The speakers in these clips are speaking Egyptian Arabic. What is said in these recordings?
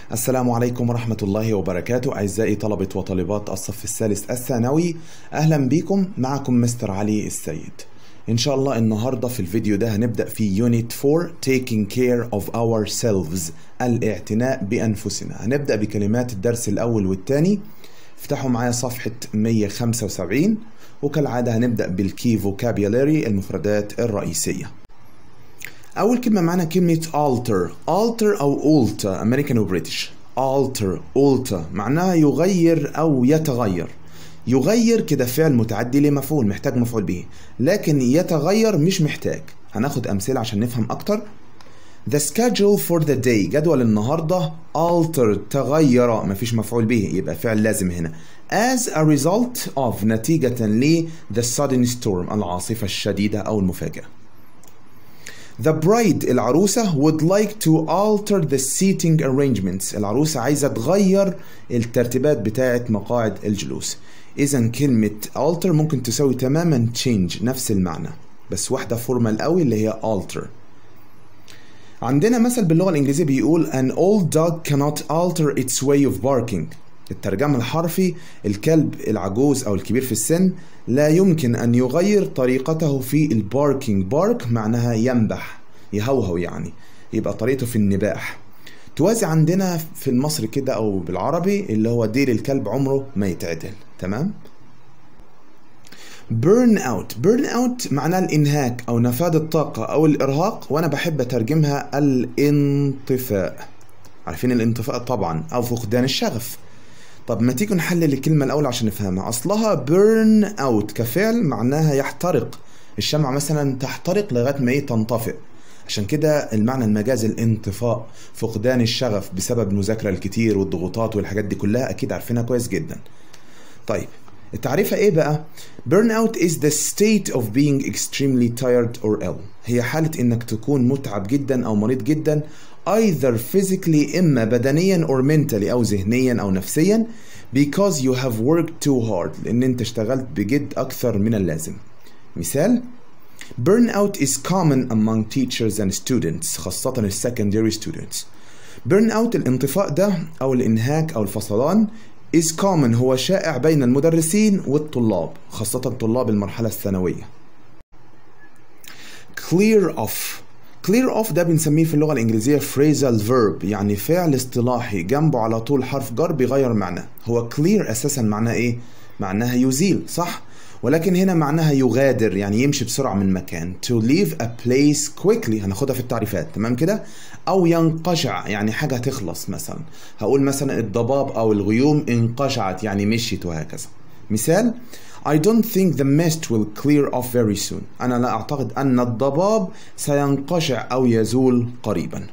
السلام عليكم ورحمة الله وبركاته أعزائي طلبة وطالبات الصف الثالث الثانوي أهلا بكم معكم مستر علي السيد إن شاء الله النهاردة في الفيديو ده هنبدأ في Unit 4 Taking Care of Ourselves الاعتناء بأنفسنا هنبدأ بكلمات الدرس الأول والثاني افتحوا معايا صفحة 175 وكالعادة هنبدأ بالكي فوكابيولاري المفردات الرئيسية أول كلمة معانا كلمة alter alter أو alter أمريكان وبريتش alter alter معناها يغير أو يتغير يغير كده فعل متعدي لمفعول محتاج مفعول به لكن يتغير مش محتاج هناخد أمثلة عشان نفهم أكتر The schedule for the day جدول النهاردة altered تغير مفيش مفعول به يبقى فعل لازم هنا as a result of نتيجة ل the sudden storm العاصفة الشديدة أو المفاجأة The bride العروسة would like to alter the seating arrangements العروسة عايزة تغير الترتيبات بتاعة مقاعد الجلوس إذا كلمة alter ممكن تساوي تماما change نفس المعنى بس واحدة فورمال قوي اللي هي alter عندنا مثل باللغة الإنجليزية بيقول an old dog cannot alter its way of barking الترجمة الحرفي الكلب العجوز أو الكبير في السن لا يمكن أن يغير طريقته في الباركينج بارك معناها ينبح يهوهو يعني يبقى طريقته في النباح توازي عندنا في المصري كده أو بالعربي اللي هو ديل الكلب عمره ما يتعدل تمام burn out burn out معناه الإنهاك أو نفاذ الطاقة أو الإرهاق وأنا بحب أترجمها الانطفاء عارفين الانطفاء طبعا أو فقدان الشغف طب ما تيجي نحلل الكلمة الأول عشان نفهمها أصلها burn out كفعل معناها يحترق الشمعة مثلا تحترق لغاية ما إيه تنطفئ عشان كده المعنى المجازي الانطفاء فقدان الشغف بسبب المذاكرة الكتير والضغوطات والحاجات دي كلها أكيد عارفينها كويس جدا طيب التعريفة ايه بقى؟ Burnout is the state of being extremely tired or ill هي حالة انك تكون متعب جدا او مريض جدا either physically اما بدنيا or mentally او ذهنيا او نفسيا because you have worked too hard لان انت اشتغلت بجد اكثر من اللازم مثال Burnout is common among teachers and students خاصة ال secondary students Burnout الانطفاء ده أو الإنهاك أو الفصلان is common هو شائع بين المدرسين والطلاب خاصة طلاب المرحلة الثانوية clear off clear off ده بنسميه في اللغة الإنجليزية phrasal verb يعني فعل اصطلاحي جنبه على طول حرف جر بيغير معناه هو clear أساسا معناه إيه؟ معناها يزيل صح؟ ولكن هنا معناها يغادر يعني يمشي بسرعة من مكان to leave a place quickly هناخدها في التعريفات تمام كده أو ينقشع يعني حاجة تخلص مثلا هقول مثلا الضباب أو الغيوم انقشعت يعني مشيت وهكذا مثال I don't think the mist will clear off very soon أنا لا أعتقد أن الضباب سينقشع أو يزول قريبا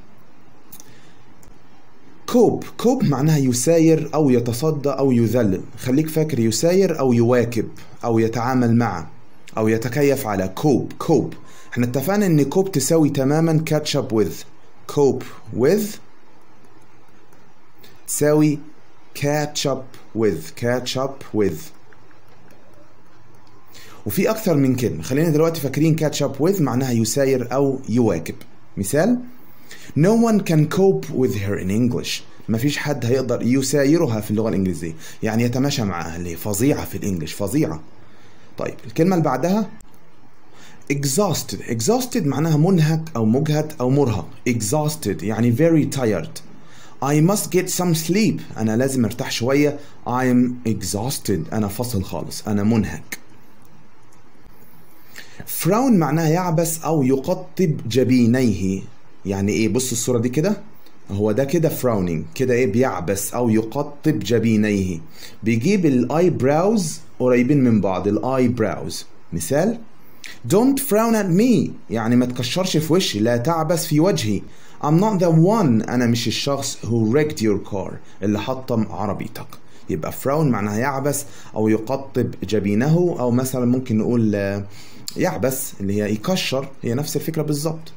كوب كوب معناها يساير أو يتصدى أو يذلل خليك فاكر يساير أو يواكب أو يتعامل مع أو يتكيف على كوب كوب احنا اتفقنا ان كوب تساوي تماما catch up with cope with تساوي catch up with catch up with وفي أكثر من كلمة خلينا دلوقتي فاكرين catch up with معناها يساير أو يواكب مثال No one can cope with her in English مفيش حد هيقدر يسايرها في اللغة الإنجليزية يعني يتماشى معها اللي فظيعة في الإنجليش فظيعة طيب الكلمة اللي بعدها exhausted exhausted معناها منهك أو مجهد أو مرهق exhausted يعني very tired I must get some sleep أنا لازم أرتاح شوية I'm exhausted أنا فصل خالص أنا منهك frown معناها يعبس أو يقطب جبينيه يعني إيه بص الصورة دي كده هو ده كده frowning كده إيه بيعبس أو يقطب جبينيه بيجيب الآي براوز قريبين من بعض الآي براوز مثال Don't frown at me يعني ما تكشرش في وشي لا تعبس في وجهي I'm not the one أنا مش الشخص who wrecked your car اللي حطم عربيتك يبقى frown معناها يعبس أو يقطب جبينه أو مثلا ممكن نقول يعبس اللي هي يكشر هي نفس الفكرة بالظبط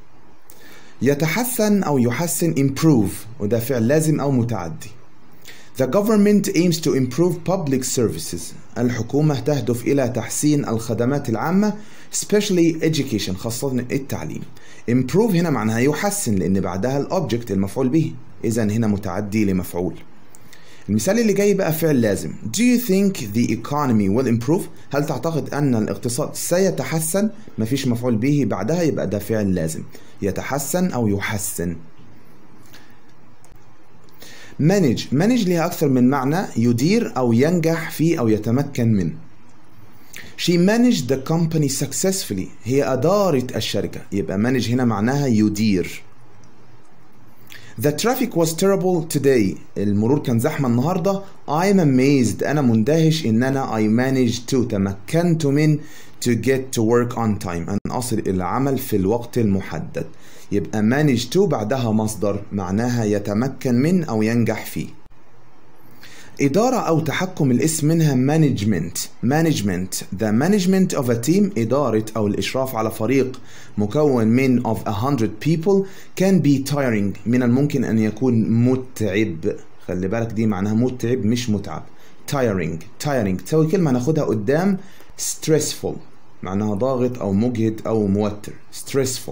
يتحسن أو يحسن improve وده فعل لازم أو متعدي The government aims to improve public services. الحكومة تهدف إلى تحسين الخدمات العامة especially education خاصة التعليم. improve هنا معناها يحسن لأن بعدها الأوبجكت المفعول به. إذا هنا متعدي لمفعول. المثال اللي جاي بقى فعل لازم. Do you think the economy will improve؟ هل تعتقد أن الاقتصاد سيتحسن؟ مفيش مفعول به بعدها يبقى ده فعل لازم. يتحسن أو يحسن. manage manage لها أكثر من معنى يدير أو ينجح فيه أو يتمكن منه She managed the company successfully هي أدارت الشركة يبقى manage هنا معناها يدير The traffic was terrible today المرور كان زحمة النهاردة I'm amazed أنا مندهش إن أنا I managed to تمكنت من to get to work on time أن أصل إلى العمل في الوقت المحدد يبقى manage to بعدها مصدر معناها يتمكن من أو ينجح فيه إدارة أو تحكم الاسم منها management management the management of a team إدارة أو الإشراف على فريق مكون من of a hundred people can be tiring من الممكن أن يكون متعب خلي بالك دي معناها متعب مش متعب tiring tiring تساوي كلمة هناخدها قدام stressful معناها ضاغط أو مجهد أو موتر stressful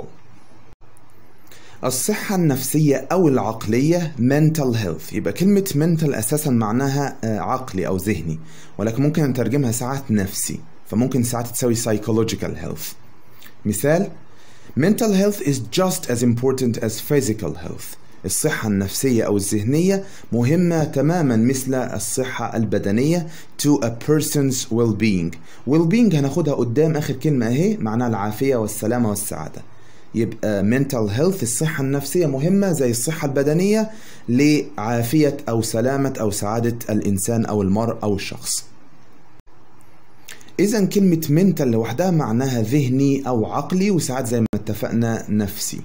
الصحة النفسية أو العقلية mental health يبقى كلمة mental أساسا معناها عقلي أو ذهني ولكن ممكن نترجمها ساعات نفسي فممكن ساعات تساوي psychological health مثال mental health is just as important as physical health الصحة النفسية أو الذهنية مهمة تماما مثل الصحة البدنية to a person's well-being well-being هناخدها قدام آخر كلمة أهي معناها العافية والسلامة والسعادة يبقى mental health الصحة النفسية مهمة زي الصحة البدنية لعافية أو سلامة أو سعادة الإنسان أو المرء أو الشخص إذا كلمة mental لوحدها معناها ذهني أو عقلي وساعات زي ما اتفقنا نفسي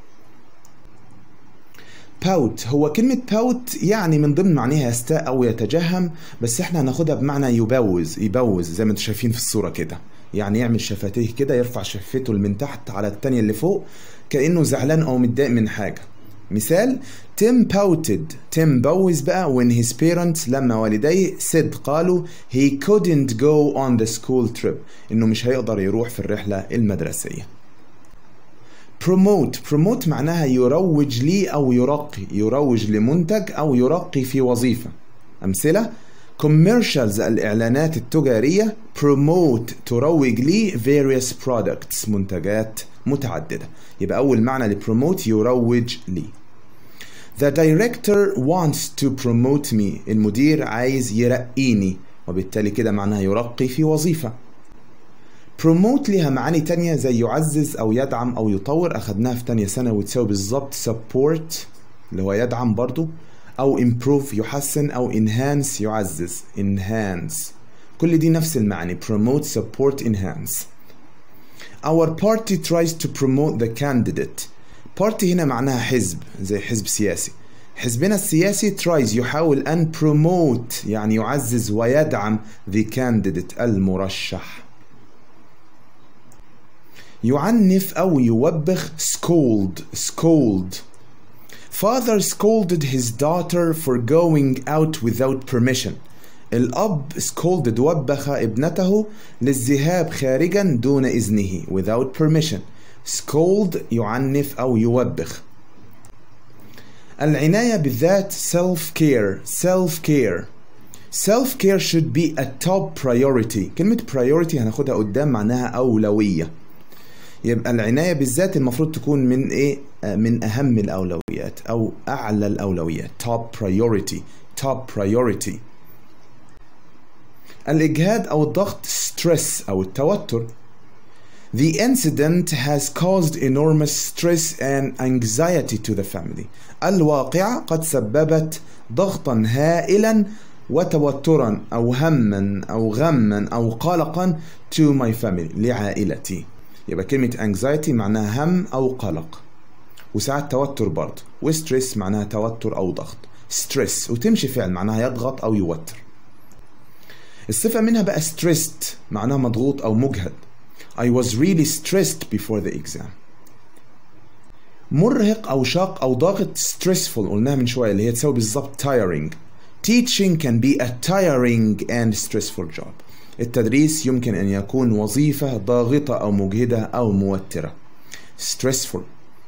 باوت هو كلمة باوت يعني من ضمن معناها يستاء أو يتجهم بس احنا هناخدها بمعنى يبوز يبوز زي ما انتم شايفين في الصورة كده يعني يعمل شفتيه كده يرفع شفته من تحت على التانية اللي فوق كأنه زعلان أو متضايق من حاجة مثال تيم باوتد تيم بوز بقى when his parents لما والديه said قالوا he couldn't go on the school trip إنه مش هيقدر يروح في الرحلة المدرسية promote promote معناها يروج لي أو يرقي يروج لمنتج أو يرقي في وظيفة أمثلة commercials الإعلانات التجارية promote تروج لي various products منتجات متعددة يبقى أول معنى ل promote يروج لي The director wants to promote me المدير عايز يرقيني وبالتالي كده معناها يرقي في وظيفة promote لها معاني تانية زي يعزز أو يدعم أو يطور أخدناها في تانية سنة وتساوي بالظبط support اللي هو يدعم برضو أو improve يحسن أو enhance يعزز enhance كل دي نفس المعاني promote support enhance Our party tries to promote the candidate party هنا معناها حزب زي حزب سياسي حزبنا السياسي tries يحاول أن promote يعني يعزز ويدعم the candidate المرشح يعنف أو يوبخ scold scold Father scolded his daughter for going out without permission. الأب scolded وبخ ابنته للذهاب خارجا دون إذنه without permission. scold يعنف أو يوبخ. العناية بالذات self care self care self care should be a top priority كلمة priority هناخدها قدام معناها أولوية يبقى العناية بالذات المفروض تكون من ايه من اهم الاولويات او اعلى الاولويات top priority top priority الاجهاد او الضغط stress او التوتر The incident has caused enormous stress and anxiety to the family. الواقعة قد سببت ضغطا هائلا وتوترا أو هما أو غما أو قلقا to my family لعائلتي. يبقى كلمة anxiety معناها هم أو قلق وساعات توتر برضه وستريس معناها توتر أو ضغط ستريس وتمشي فعل معناها يضغط أو يوتر الصفة منها بقى stressed معناها مضغوط أو مجهد I was really stressed before the exam مرهق أو شاق أو ضاغط stressful قلناها من شوية اللي هي تساوي بالظبط tiring teaching can be a tiring and stressful job التدريس يمكن أن يكون وظيفة ضاغطة أو مجهدة أو موترة stressful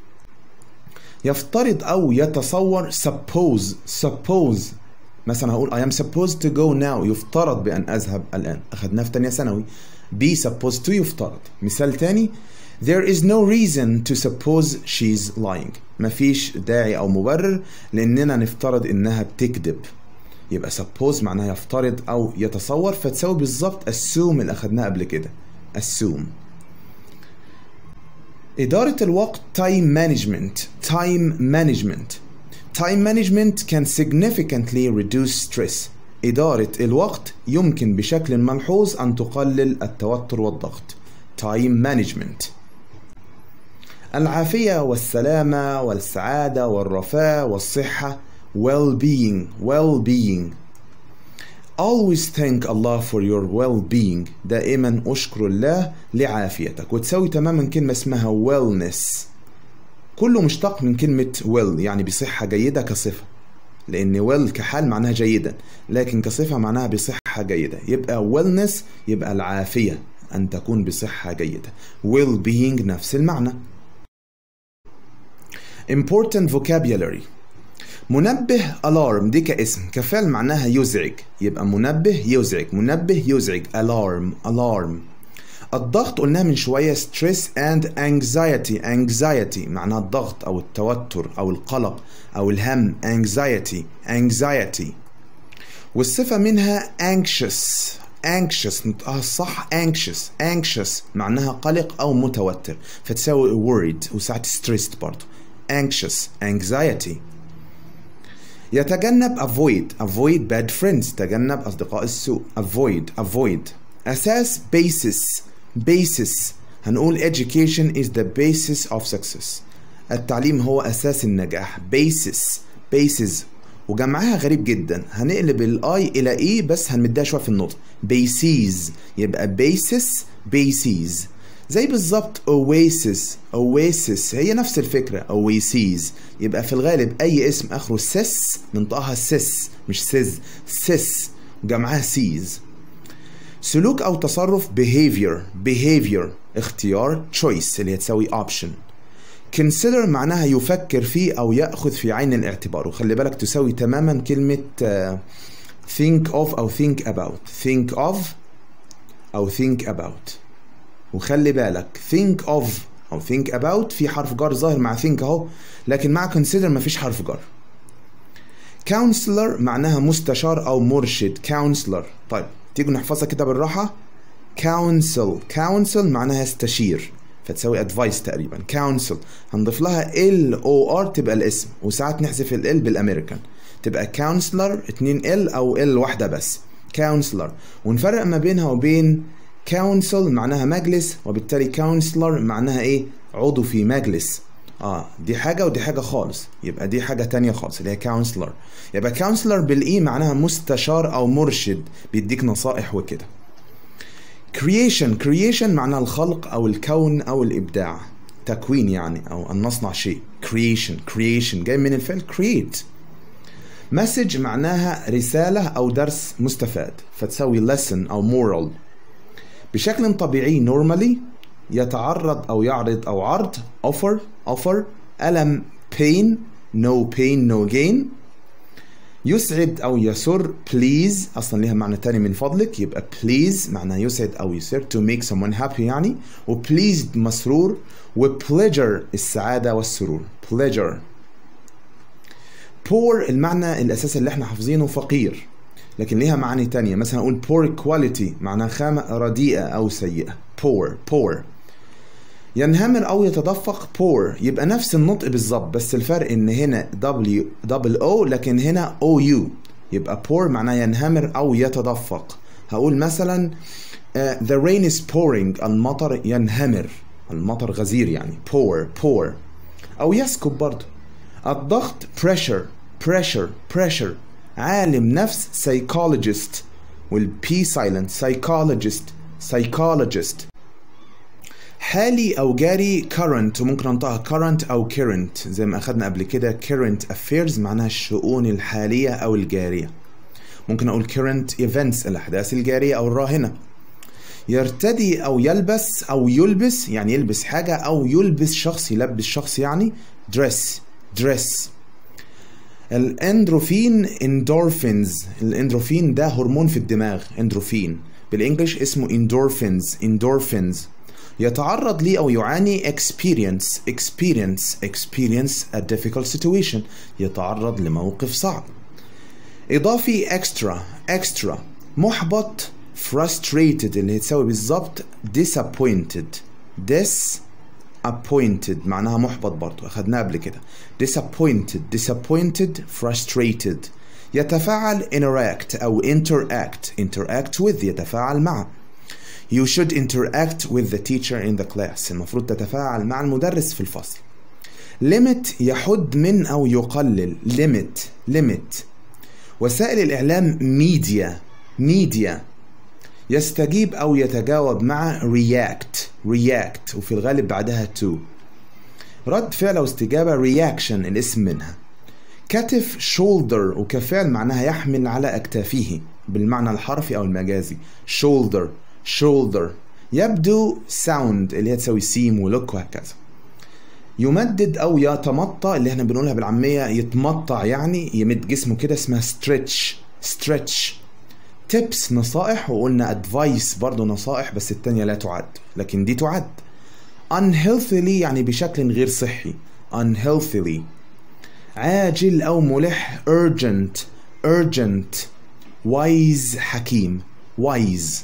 يفترض أو يتصور suppose suppose مثلا هقول I am supposed to go now يفترض بأن أذهب الآن أخذناه في تانية ثانوي be supposed to يفترض مثال تاني There is no reason to suppose she's lying مفيش داعي أو مبرر لأننا نفترض إنها بتكذب يبقى suppose معناها يفترض أو يتصور فتساوي بالظبط assume اللي أخدناه قبل كده assume إدارة الوقت time management time management time management can significantly reduce stress إدارة الوقت يمكن بشكل ملحوظ أن تقلل التوتر والضغط time management العافية والسلامة والسعادة والرفاه والصحة well-being well-being always thank Allah for your well-being دائما أشكر الله لعافيتك وتساوي تماما كلمة اسمها wellness كله مشتق من كلمة well يعني بصحة جيدة كصفة لأن well كحال معناها جيدا لكن كصفة معناها بصحة جيدة يبقى wellness يبقى العافية أن تكون بصحة جيدة well-being نفس المعنى important vocabulary منبه alarm دي كاسم كفعل معناها يزعج يبقى منبه يزعج منبه يزعج alarm alarm الضغط قلناها من شوية stress and anxiety anxiety معناها الضغط أو التوتر أو القلق أو الهم anxiety anxiety والصفة منها anxious anxious نطقها الصح anxious anxious معناها قلق أو متوتر فتساوي worried وساعات stressed برضه anxious anxiety يتجنب avoid avoid bad friends تجنب أصدقاء السوء avoid avoid أساس basis basis هنقول education is the basis of success التعليم هو أساس النجاح basis basis وجمعها غريب جدا هنقلب الاي الى اي بس هنمدها شويه في النطق bases يبقى basis bases زي بالظبط oasis oasis هي نفس الفكرة oases يبقى في الغالب أي اسم آخره سس ننطقها سس مش سز سس جمعها سيز سلوك أو تصرف behavior behavior اختيار choice اللي هتساوي option consider معناها يفكر فيه أو يأخذ في عين الاعتبار وخلي بالك تساوي تماما كلمة uh, think of أو think about think of أو think about وخلي بالك think of أو think about في حرف جر ظاهر مع think أهو لكن مع consider مفيش حرف جر counselor معناها مستشار أو مرشد counselor طيب تيجوا نحفظها كده بالراحة counsel counsel معناها استشير فتساوي advice تقريبا counsel هنضيف لها ال او ار تبقى الاسم وساعات نحذف ال ال بالامريكان تبقى counselor 2 ال او ال واحدة بس counselor ونفرق ما بينها وبين council معناها مجلس وبالتالي counselor معناها ايه عضو في مجلس اه دي حاجة ودي حاجة خالص يبقى دي حاجة تانية خالص اللي هي counselor يبقى counselor بالاي معناها مستشار او مرشد بيديك نصائح وكده creation creation معناها الخلق او الكون او الابداع تكوين يعني او ان نصنع شيء creation creation جاي من الفعل create مسج معناها رسالة او درس مستفاد فتساوي lesson او moral بشكل طبيعي normally يتعرض او يعرض او عرض offer offer ألم pain no pain no gain يسعد أو يسر please أصلا لها معنى تاني من فضلك يبقى please معناها يسعد أو يسر to make someone happy يعني و pleased مسرور و pleasure السعادة والسرور pleasure poor المعنى الأساسي اللي احنا حافظينه فقير لكن ليها معاني تانية مثلا أقول poor quality معناها خامة رديئة أو سيئة poor poor ينهمر او يتدفق poor يبقى نفس النطق بالظبط بس الفرق ان هنا W دبل O لكن هنا O U يبقى poor معناه ينهمر او يتدفق هقول مثلا uh, the rain is pouring المطر ينهمر المطر غزير يعني pour pour او يسكب برضه الضغط pressure pressure pressure عالم نفس psychologist والبي silent psychologist psychologist حالي او جاري current وممكن انطقها current او current زي ما اخدنا قبل كده current affairs معناها الشؤون الحالية او الجارية ممكن أقول current events الأحداث الجارية أو الراهنة يرتدي أو يلبس أو يلبس يعني يلبس حاجة أو يلبس شخص يلبس شخص يعني dress dress الاندروفين اندورفينز الاندروفين ده هرمون في الدماغ اندروفين بالانجلش اسمه endorphins endorphins يتعرض لي او يعاني experience experience experience a difficult situation يتعرض لموقف صعب اضافي extra extra محبط frustrated اللي تساوي بالظبط disappointed disappointed معناها محبط برضو اخدناها قبل كده disappointed disappointed frustrated يتفاعل interact أو interact interact with يتفاعل مع you should interact with the teacher in the class المفروض تتفاعل مع المدرس في الفصل limit يحد من أو يقلل limit limit وسائل الإعلام media media يستجيب أو يتجاوب مع react react وفي الغالب بعدها to رد فعل أو استجابة reaction الاسم منها كتف shoulder وكفعل معناها يحمل على أكتافه بالمعنى الحرفي أو المجازي shoulder shoulder يبدو sound اللي هي تساوي سيم ولوك وهكذا يمدد أو يتمطى اللي احنا بنقولها بالعامية يتمطع يعني يمد جسمه كده اسمها stretch stretch tips نصائح وقلنا advice برضه نصائح بس التانية لا تعد لكن دي تعد unhealthily يعني بشكل غير صحي unhealthily عاجل أو ملح urgent urgent wise حكيم wise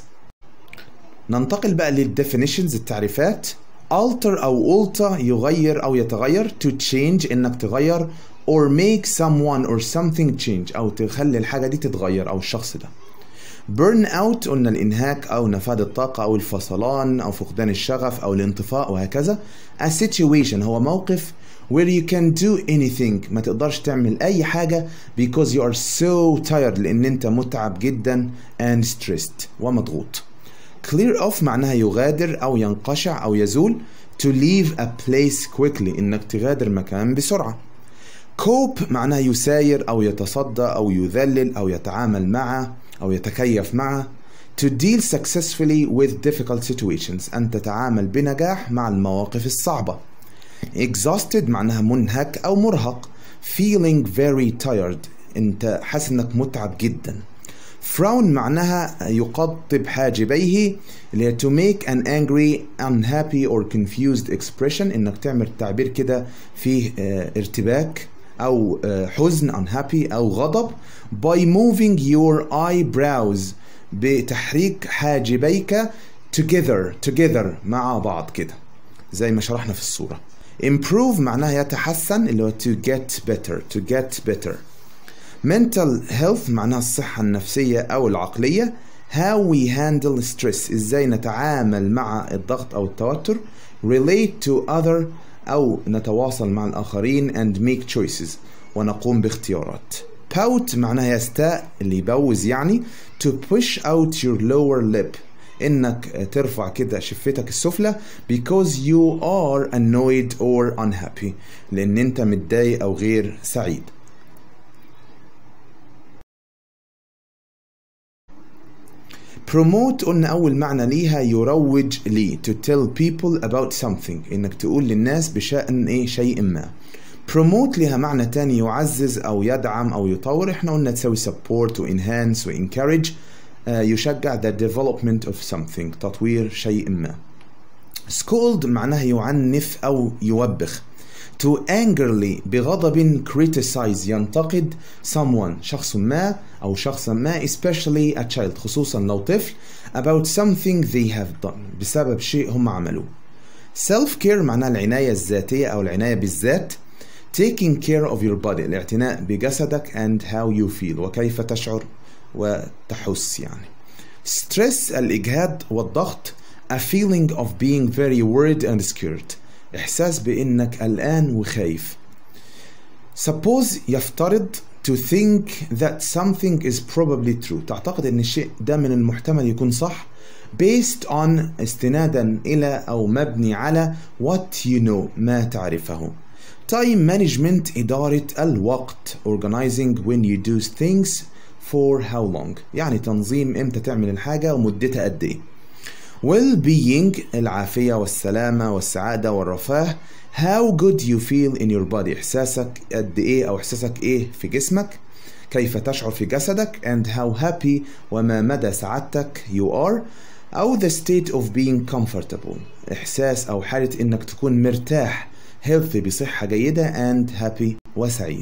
ننتقل بقى للديفينيشنز التعريفات alter أو alter يغير أو يتغير to change إنك تغير or make someone or something change أو تخلي الحاجة دي تتغير أو الشخص ده burn out قلنا الإنهاك أو نفاذ الطاقة أو الفصلان أو فقدان الشغف أو الانطفاء وهكذا a situation هو موقف where you can do anything ما تقدرش تعمل أي حاجة because you are so tired لأن أنت متعب جدا and stressed ومضغوط clear off معناها يغادر أو ينقشع أو يزول to leave a place quickly إنك تغادر مكان بسرعة cope معناها يساير أو يتصدى أو يذلل أو يتعامل مع أو يتكيف مع to deal successfully with difficult situations أن تتعامل بنجاح مع المواقف الصعبة exhausted معناها منهك أو مرهق feeling very tired أنت حاسس أنك متعب جدا frown معناها يقطب حاجبيه اللي هي to make an angry unhappy or confused expression انك تعمل تعبير كده فيه ارتباك او حزن unhappy او غضب by moving your eyebrows بتحريك حاجبيك together together مع بعض كده زي ما شرحنا في الصورة improve معناها يتحسن اللي هو to get better to get better mental health معناها الصحة النفسية أو العقلية how we handle stress إزاي نتعامل مع الضغط أو التوتر relate to other أو نتواصل مع الآخرين and make choices ونقوم باختيارات pout معناها يستاء اللي يبوز يعني to push out your lower lip انك ترفع كده شفتك السفلى because you are annoyed or unhappy لان انت متضايق او غير سعيد promote قلنا أول معنى ليها يروج لي to tell people about something إنك تقول للناس بشأن إيه شيء ما promote لها معنى تاني يعزز أو يدعم أو يطور إحنا قلنا تسوي support و enhance و encourage آه يشجع the development of something تطوير شيء ما scold معناها يعنف أو يوبخ to angrily بغضب criticize ينتقد someone شخص ما أو شخصا ما especially a child خصوصا لو طفل about something they have done بسبب شيء هم عملوه self care معناها العناية الذاتية أو العناية بالذات taking care of your body الاعتناء بجسدك and how you feel وكيف تشعر وتحس يعني stress الإجهاد والضغط a feeling of being very worried and scared إحساس بإنك قلقان وخايف suppose يفترض to think that something is probably true تعتقد أن الشيء ده من المحتمل يكون صح based on استنادا إلى أو مبني على what you know ما تعرفه time management إدارة الوقت organizing when you do things for how long يعني تنظيم امتى تعمل الحاجة ومدتها قد ايه well-being العافية والسلامة والسعادة والرفاه how good you feel in your body إحساسك قد إيه أو إحساسك إيه في جسمك كيف تشعر في جسدك and how happy وما مدى سعادتك you are أو the state of being comfortable إحساس أو حالة إنك تكون مرتاح healthy بصحة جيدة and happy وسعيد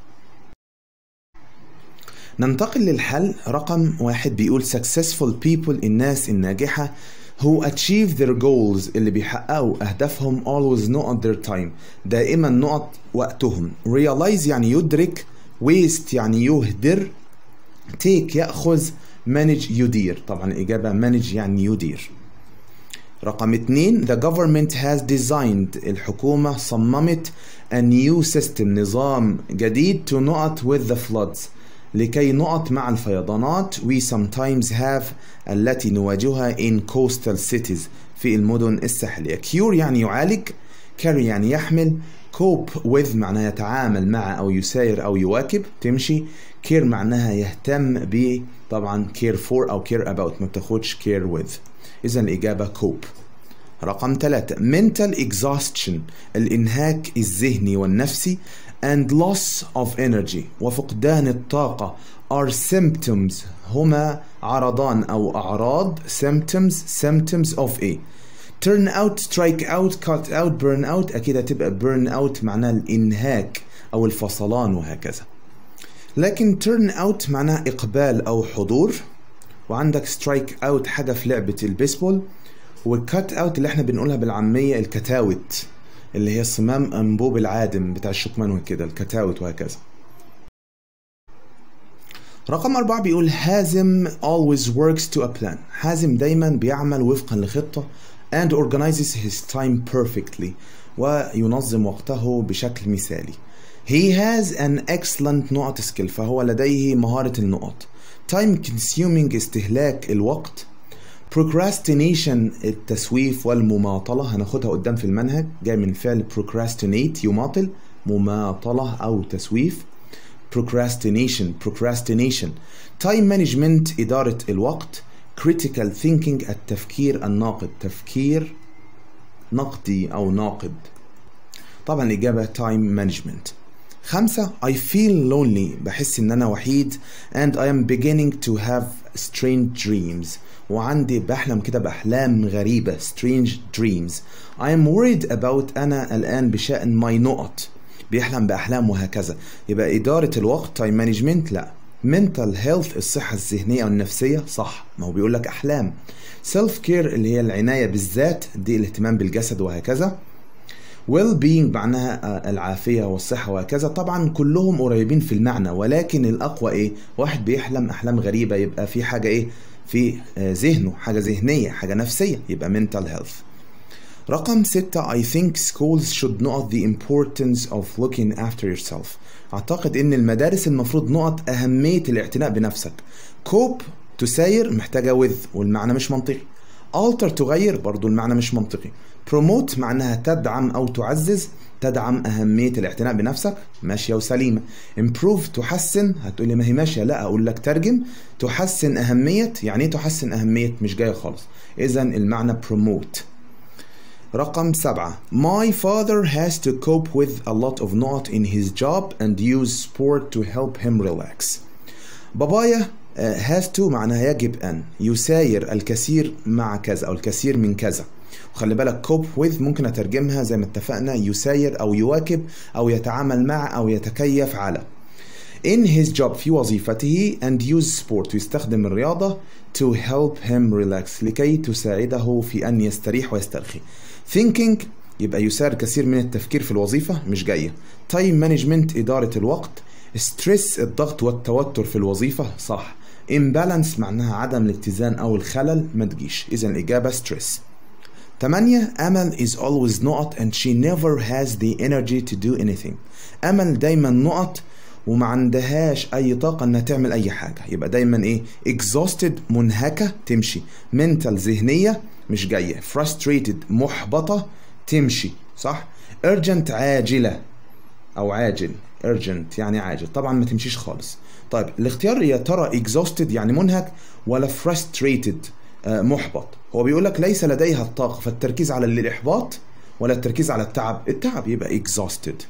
ننتقل للحل رقم واحد بيقول successful people الناس الناجحة who achieve their goals اللي بيحققوا أهدافهم always not their time دائما نقط وقتهم realize يعني يدرك waste يعني يهدر take يأخذ manage يدير طبعا الإجابة manage يعني يدير رقم اتنين the government has designed الحكومة صممت a new system نظام جديد to نقط with the floods لكي نقط مع الفيضانات we sometimes have التي نواجهها in coastal cities في المدن الساحلية cure يعني يعالج carry يعني يحمل cope with معناها يتعامل مع أو يساير أو يواكب تمشي care معناها يهتم ب طبعا care for أو care about ما بتاخدش care with إذا الإجابة cope رقم ثلاثة mental exhaustion الإنهاك الذهني والنفسي and loss of energy وفقدان الطاقة are symptoms هما عرضان أو أعراض symptoms symptoms of a turn out strike out cut out burn out أكيد هتبقى burn out معناها الإنهاك أو الفصلان وهكذا لكن turn out معناها إقبال أو حضور وعندك strike out حاجة في لعبة البيسبول والكات اوت اللي احنا بنقولها بالعامية الكتاوت اللي هي صمام انبوب العادم بتاع الشكمان وكده الكتاوت وهكذا رقم أربعة بيقول حازم always works to a plan حازم دايما بيعمل وفقا لخطة and organizes his time perfectly وينظم وقته بشكل مثالي he has an excellent نقط skill فهو لديه مهارة النقط time consuming استهلاك الوقت procrastination التسويف والمماطلة هناخدها قدام في المنهج جاي من فعل procrastinate يماطل مماطلة أو تسويف procrastination procrastination time management إدارة الوقت critical thinking التفكير الناقد تفكير نقدي أو ناقد طبعا الإجابة time management خمسة I feel lonely بحس إن أنا وحيد and I am beginning to have strange dreams وعندي بحلم كده بأحلام غريبة strange dreams I am worried about أنا الآن بشأن my نقط بيحلم بأحلام وهكذا يبقى إدارة الوقت time management لا mental health الصحة الذهنية والنفسية صح ما هو بيقول لك أحلام self care اللي هي العناية بالذات دي الاهتمام بالجسد وهكذا well being معناها العافية والصحة وهكذا طبعا كلهم قريبين في المعنى ولكن الأقوى إيه واحد بيحلم أحلام غريبة يبقى في حاجة إيه في ذهنه حاجة ذهنية حاجة نفسية يبقى mental health رقم ستة I think schools should note the importance of looking after yourself أعتقد إن المدارس المفروض نقط أهمية الاعتناء بنفسك cope تساير محتاجة with والمعنى مش منطقي alter تغير برضو المعنى مش منطقي promote معناها تدعم أو تعزز تدعم أهمية الاعتناء بنفسك ماشية وسليمة improve تحسن هتقولي ما هي ماشية لا أقول لك ترجم تحسن أهمية يعني تحسن أهمية مش جاية خالص إذا المعنى promote رقم سبعة My father has to cope with a lot of not in his job and use sport to help him relax بابايا has to معناها يجب أن يساير الكثير مع كذا أو الكثير من كذا وخلي بالك cope with ممكن أترجمها زي ما اتفقنا يساير أو يواكب أو يتعامل مع أو يتكيف على in his job في وظيفته and use sport ويستخدم الرياضة to help him relax لكي تساعده في أن يستريح ويسترخي thinking يبقى يسار كثير من التفكير في الوظيفة مش جاية time management إدارة الوقت stress الضغط والتوتر في الوظيفة صح imbalance معناها عدم الاتزان أو الخلل ما تجيش إذا الإجابة stress 8 أمل is always نقط and she never has the energy to do anything أمل دايما نقط وما عندهاش أي طاقة إنها تعمل أي حاجة يبقى دايما إيه exhausted منهكة تمشي mental ذهنية مش جاية frustrated محبطة تمشي صح urgent عاجلة أو عاجل urgent يعني عاجل طبعا ما تمشيش خالص طيب الاختيار يا ترى exhausted يعني منهك ولا frustrated آه محبط هو بيقول لك ليس لديها الطاقة فالتركيز على الإحباط ولا التركيز على التعب التعب يبقى exhausted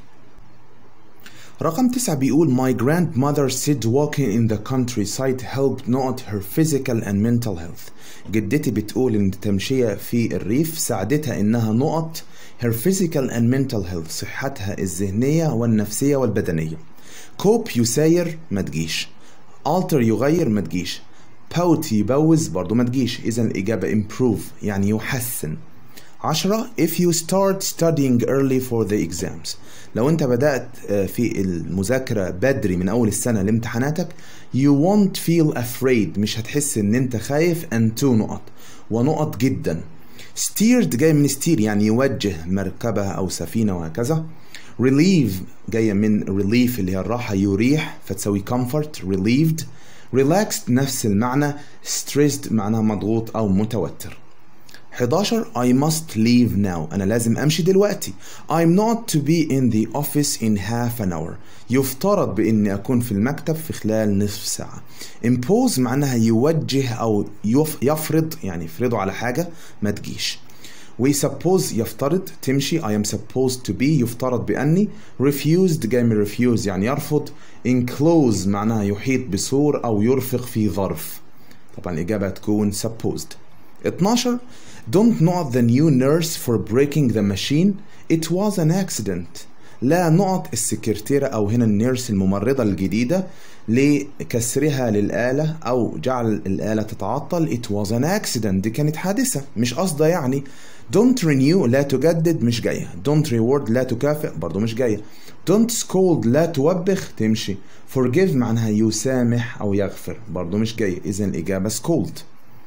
رقم تسعة بيقول My grandmother said walking in the countryside helped not her physical and mental health جدتي بتقول إن التمشية في الريف ساعدتها إنها نقط her physical and mental health صحتها الذهنية والنفسية والبدنية cope يساير ما تجيش alter يغير ما تجيش pout يبوز برضو ما تجيش إذا الإجابة improve يعني يحسن عشرة if you start studying early for the exams لو انت بدأت في المذاكرة بدري من أول السنة لامتحاناتك you won't feel afraid مش هتحس ان انت خايف and to نقط ونقط جدا steered جاي من steer يعني يوجه مركبة أو سفينة وهكذا relieve جاية من relief اللي هي الراحة يريح فتسوي comfort relieved relaxed نفس المعنى stressed معناها مضغوط أو متوتر 11 I must leave now أنا لازم أمشي دلوقتي I'm not to be in the office in half an hour يفترض بإني أكون في المكتب في خلال نصف ساعة impose معناها يوجه أو يفرض يعني يفرضه على حاجة ما تجيش we suppose يفترض تمشي I am supposed to be يفترض بأني refused جاي من refuse يعني يرفض enclose معناها يحيط بسور أو يرفق في ظرف طبعا الإجابة تكون supposed 12 Don't not the new nurse for breaking the machine It was an accident لا نقط السكرتيرة أو هنا النيرس الممرضة الجديدة لكسرها للآلة أو جعل الآلة تتعطل It was an accident دي كانت حادثة مش قصدة يعني Don't renew لا تجدد مش جاية Don't reward لا تكافئ برضو مش جاية Don't scold لا توبخ تمشي Forgive معناها يسامح أو يغفر برضو مش جاية إذا الإجابة scold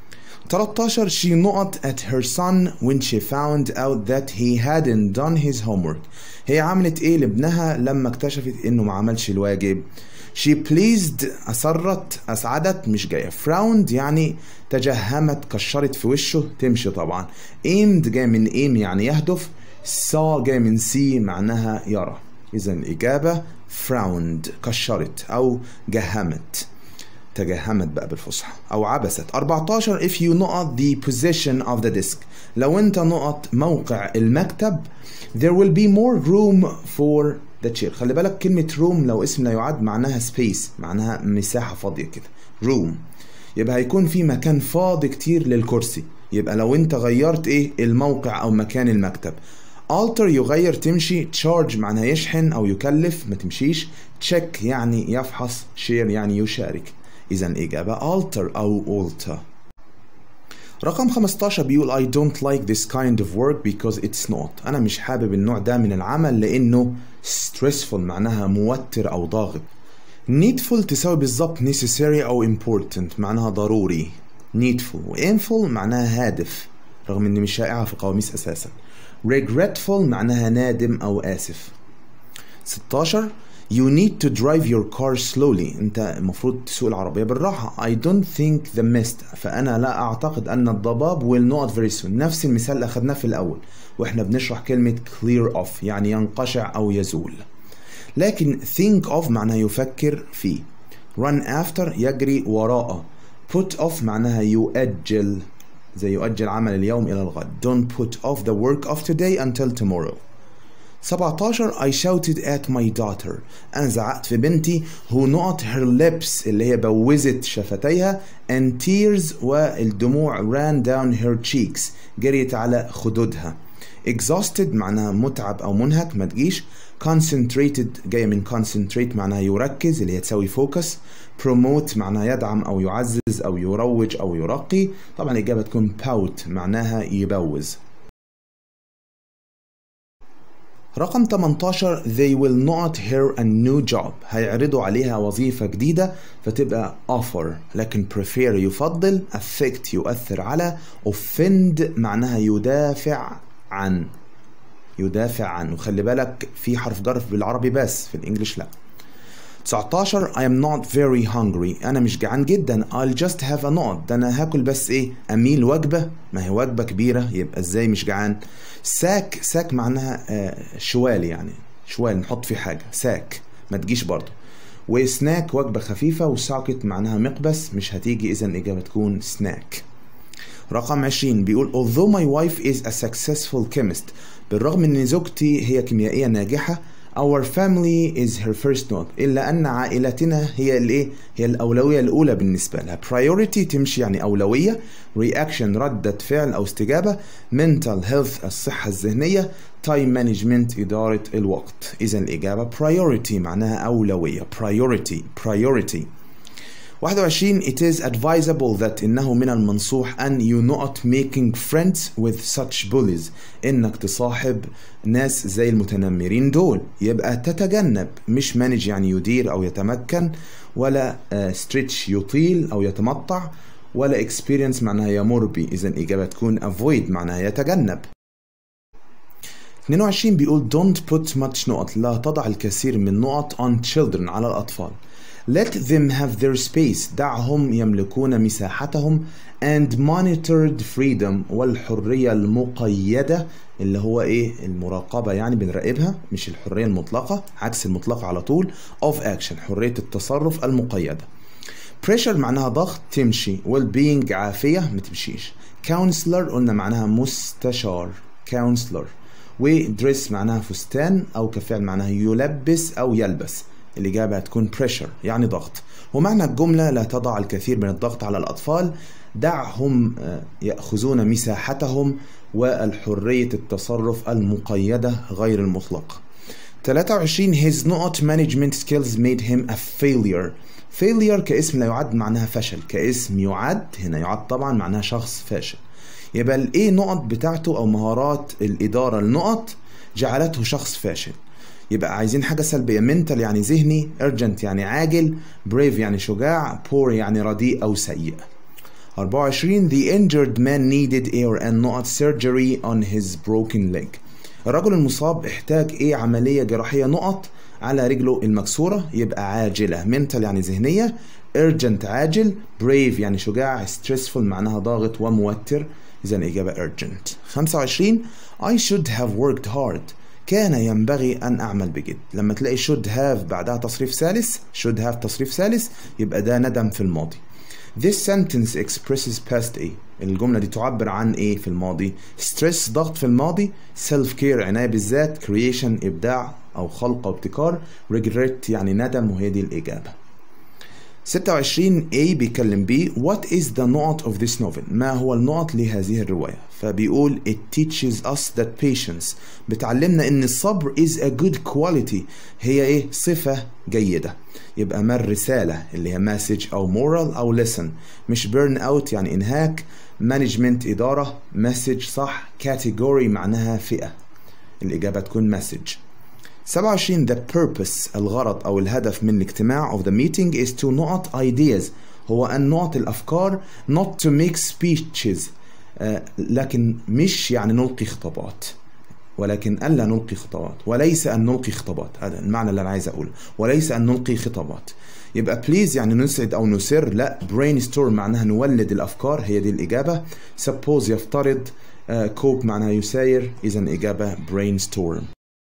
13 she نقط at her son when she found out that he hadn't done his homework هي عملت ايه لابنها لما اكتشفت انه ما عملش الواجب she pleased أسرت أسعدت مش جاية frowned يعني تجهمت كشرت في وشه تمشي طبعا aimed جاي من aim يعني يهدف saw جاي من see معناها يرى إذا الإجابة frowned كشرت أو جهمت تجهمت بقى بالفصحى او عبست 14 if you نقط the position of the desk لو انت نقط موقع المكتب there will be more room for the chair خلي بالك كلمة room لو اسم لا يعد معناها space معناها مساحة فاضية كده room يبقى هيكون في مكان فاضي كتير للكرسي يبقى لو انت غيرت ايه الموقع او مكان المكتب alter يغير تمشي charge معناها يشحن او يكلف ما تمشيش check يعني يفحص share يعني يشارك إذا الإجابة alter أو alter رقم 15 بيقول I don't like this kind of work because it's not أنا مش حابب النوع ده من العمل لأنه stressful معناها موتر أو ضاغط needful تساوي بالظبط necessary أو important معناها ضروري needful و inful معناها هادف رغم إن مش شائعة في قواميس أساسا regretful معناها نادم أو آسف 16 You need to drive your car slowly انت المفروض تسوق العربية بالراحة I don't think the mist فأنا لا أعتقد أن الضباب will not very soon نفس المثال اللي أخدناه في الأول وإحنا بنشرح كلمة clear off يعني ينقشع أو يزول لكن think of معناها يفكر فيه run after يجري وراءه put off معناها يؤجل زي يؤجل عمل اليوم إلى الغد don't put off the work of today until tomorrow 17 I shouted at my daughter أنا زعقت في بنتي who not her lips اللي هي بوزت شفتيها and tears والدموع ran down her cheeks جريت على خدودها exhausted معناها متعب أو منهك ما تجيش concentrated جاية من concentrate معناها يركز اللي هي تساوي focus promote معناها يدعم أو يعزز أو يروج أو يرقي طبعا الإجابة تكون pout معناها يبوز رقم 18 they will not hear a new job هيعرضوا عليها وظيفة جديدة فتبقى offer لكن prefer يفضل affect يؤثر على offend معناها يدافع عن يدافع عن وخلي بالك في حرف جر بالعربي بس في الانجليش لا 19 I am not very hungry أنا مش جعان جدا I'll just have a nod ده أنا هاكل بس إيه أميل وجبة ما هي وجبة كبيرة يبقى إزاي مش جعان ساك ساك معناها آه شوال يعني شوال نحط فيه حاجة ساك ما تجيش برضه وسناك وجبة خفيفة وساكت معناها مقبس مش هتيجي إذا الإجابة تكون سناك رقم 20 بيقول although my wife is a successful chemist بالرغم ان زوجتي هي كيميائية ناجحة our family is her first note إلا أن عائلتنا هي الإيه؟ هي الأولوية الأولى بالنسبة لها priority تمشي يعني أولوية reaction ردة فعل أو استجابة mental health الصحة الذهنية time management إدارة الوقت إذا الإجابة priority معناها أولوية priority priority 21 it is advisable that إنه من المنصوح أن you not making friends with such bullies إنك تصاحب ناس زي المتنمرين دول يبقى تتجنب مش manage يعني يدير أو يتمكن ولا uh, stretch يطيل أو يتمطع ولا experience معناها يمر به إذا الإجابة تكون avoid معناها يتجنب 22 بيقول don't put much نقط لا تضع الكثير من نقط on children على الأطفال Let them have their space دعهم يملكون مساحتهم and monitored freedom والحرية المقيدة اللي هو ايه المراقبة يعني بنراقبها مش الحرية المطلقة عكس المطلقة على طول of action حرية التصرف المقيدة pressure معناها ضغط تمشي well being عافية ما تمشيش counselor قلنا معناها مستشار counselor ودريس معناها فستان او كفعل معناها يلبس او يلبس الإجابة هتكون pressure يعني ضغط ومعنى الجملة لا تضع الكثير من الضغط على الأطفال دعهم يأخذون مساحتهم والحرية التصرف المقيدة غير المطلقة 23 his not management skills made him a failure failure كاسم لا يعد معناها فشل كاسم يعد هنا يعد طبعا معناها شخص فاشل يبقى الايه نقط بتاعته او مهارات الاداره النقط جعلته شخص فاشل يبقى عايزين حاجة سلبية mental يعني ذهني urgent يعني عاجل brave يعني شجاع poor يعني رديء أو سيء 24 The injured man needed air and not surgery on his broken leg الرجل المصاب احتاج ايه عملية جراحية نقط على رجله المكسورة يبقى عاجلة mental يعني ذهنية urgent عاجل brave يعني شجاع stressful معناها ضاغط وموتر إذا الإجابة urgent 25 I should have worked hard كان ينبغي أن أعمل بجد لما تلاقي should have بعدها تصريف ثالث should have تصريف ثالث يبقى ده ندم في الماضي This sentence expresses past A الجملة دي تعبر عن ايه في الماضي stress ضغط في الماضي self care عناية بالذات creation إبداع أو خلق أو ابتكار regret يعني ندم وهي دي الإجابة 26 A بيكلم B What is the نقط of this novel ما هو النقط لهذه الرواية فبيقول it teaches us that patience بتعلمنا ان الصبر is a good quality هي ايه صفة جيدة يبقى ما الرسالة اللي هي message او moral او lesson مش burn out يعني انهاك management إدارة message صح category معناها فئة الإجابة تكون message 27 the purpose الغرض أو الهدف من الاجتماع of the meeting is to not ideas هو أن نعطي الأفكار not to make speeches آه لكن مش يعني نلقي خطابات ولكن ألا نلقي خطابات وليس أن نلقي خطابات هذا المعنى اللي أنا عايز أقوله وليس أن نلقي خطابات يبقى بليز يعني نسعد أو نسر لا brainstorm معناها نولد الأفكار هي دي الإجابة suppose يفترض كوب uh, معناها يساير إذا إجابة brainstorm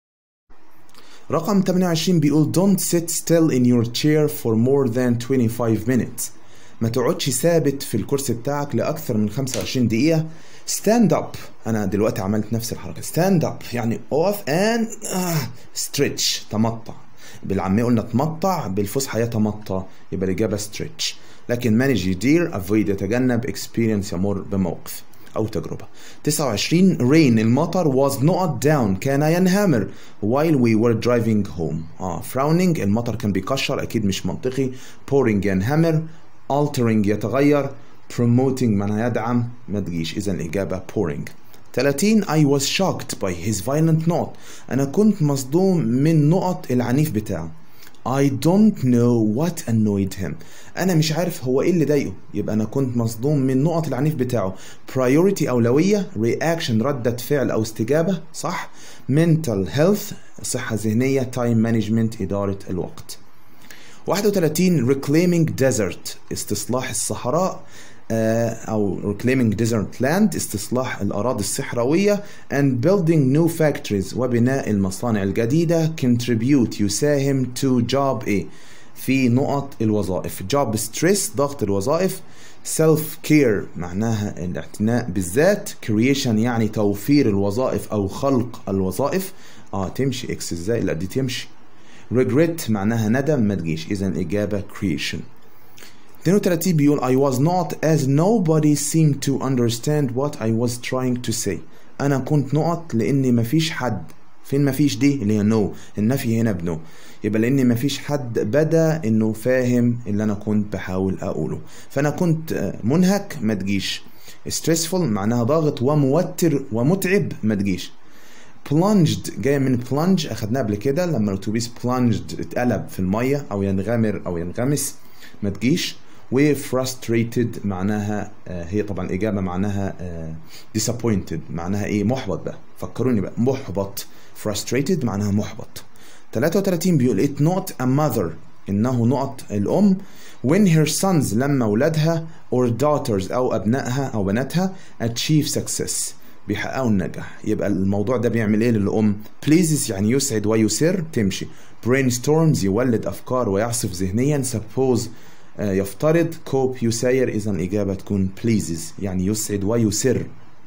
رقم 28 بيقول don't sit still in your chair for more than 25 minutes ما تقعدش ثابت في الكرسي بتاعك لأكثر من 25 دقيقة stand up أنا دلوقتي عملت نفس الحركة stand up يعني اقف and uh, stretch تمطع بالعامية قلنا تمطع بالفصحى يتمطى يبقى الإجابة stretch لكن manage يدير avoid يتجنب experience يمر بموقف أو تجربة 29 rain المطر was not down كان ينهمر while we were driving home آه frowning المطر كان بيكشر أكيد مش منطقي pouring ينهمر altering يتغير promoting معناها يدعم ما تجيش إذا الإجابة pouring 30 I was shocked by his violent note أنا كنت مصدوم من نقط العنيف بتاعه I don't know what annoyed him أنا مش عارف هو إيه اللي ضايقه يبقى أنا كنت مصدوم من نقط العنيف بتاعه priority أولوية reaction ردة فعل أو استجابة صح mental health صحة ذهنية time management إدارة الوقت 31 reclaiming desert استصلاح الصحراء آه، أو reclaiming desert land استصلاح الأراضي الصحراوية and building new factories وبناء المصانع الجديدة contribute يساهم to job إيه في نقط الوظائف job stress ضغط الوظائف self care معناها الاعتناء بالذات creation يعني توفير الوظائف أو خلق الوظائف اه تمشي اكس ازاي لا دي تمشي regret معناها ندم ما تجيش إذا الإجابة creation 32 بيقول I was not as nobody seemed to understand what I was trying to say أنا كنت نقط لأن مفيش حد فين مفيش دي اللي هي نو no. النفي هنا بنو يبقى لأن مفيش حد بدا إنه فاهم اللي أنا كنت بحاول أقوله فأنا كنت منهك ما تجيش stressful معناها ضاغط وموتر ومتعب ما تجيش plunged جاية من plunge أخدناها قبل كده لما الأتوبيس plunged اتقلب في المية أو ينغمر أو ينغمس ما تجيش و frustrated معناها هي طبعا الإجابة معناها disappointed معناها إيه محبط بقى فكروني بقى محبط frustrated معناها محبط 33 بيقول it not a mother إنه نقط الأم when her sons لما أولادها or daughters أو أبنائها أو بناتها achieve success بيحققوا النجاح يبقى الموضوع ده بيعمل ايه للأم pleases يعني يسعد ويسر تمشي brainstorms يولد أفكار ويعصف ذهنيا suppose يفترض كوب يساير إذا الإجابة تكون pleases يعني يسعد ويسر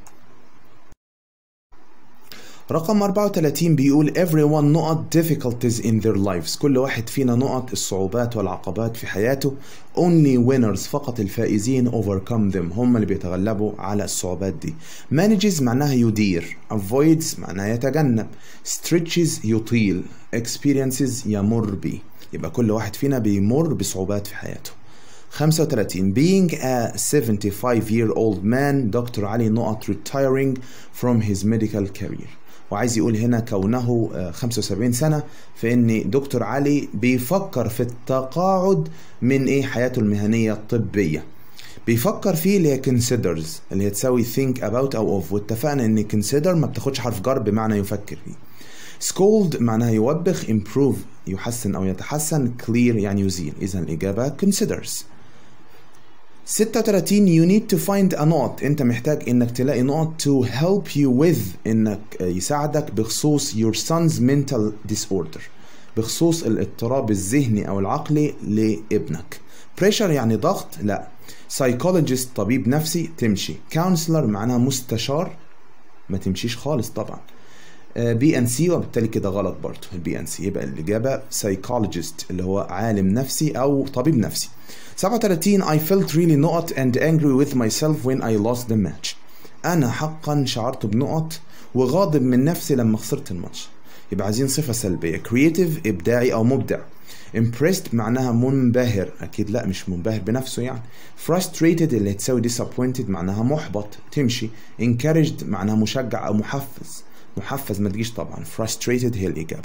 رقم 34 بيقول everyone نقط difficulties in their lives كل واحد فينا نقط الصعوبات والعقبات في حياته only winners فقط الفائزين overcome them هم اللي بيتغلبوا على الصعوبات دي manages معناها يدير avoids معناها يتجنب stretches يطيل experiences يمر بيه يبقى كل واحد فينا بيمر بصعوبات في حياته 35 being a 75 year old man دكتور علي نقط retiring from his medical career وعايز يقول هنا كونه 75 سنة فإن دكتور علي بيفكر في التقاعد من إيه حياته المهنية الطبية بيفكر فيه اللي هي considers اللي هي تساوي think about أو of واتفقنا إن consider ما بتاخدش حرف جر بمعنى يفكر فيه scold معناها يوبخ improve يحسن أو يتحسن clear يعني يزيل إذا الإجابة considers 36 you need to find a note انت محتاج انك تلاقي نقط to help you with انك يساعدك بخصوص your son's mental disorder بخصوص الاضطراب الذهني او العقلي لابنك pressure يعني ضغط لا psychologist طبيب نفسي تمشي counselor معناها مستشار ما تمشيش خالص طبعا بي ان سي وبالتالي كده غلط برضه البي ان سي يبقى الاجابه psychologist اللي هو عالم نفسي او طبيب نفسي 37 I felt really نقط and angry with myself when I lost the match أنا حقا شعرت بنقط وغاضب من نفسي لما خسرت الماتش يبقى عايزين صفة سلبية creative إبداعي أو مبدع impressed معناها منبهر أكيد لا مش منبهر بنفسه يعني frustrated اللي تساوي disappointed معناها محبط تمشي encouraged معناها مشجع أو محفز محفز ما تجيش طبعا frustrated هي الإجابة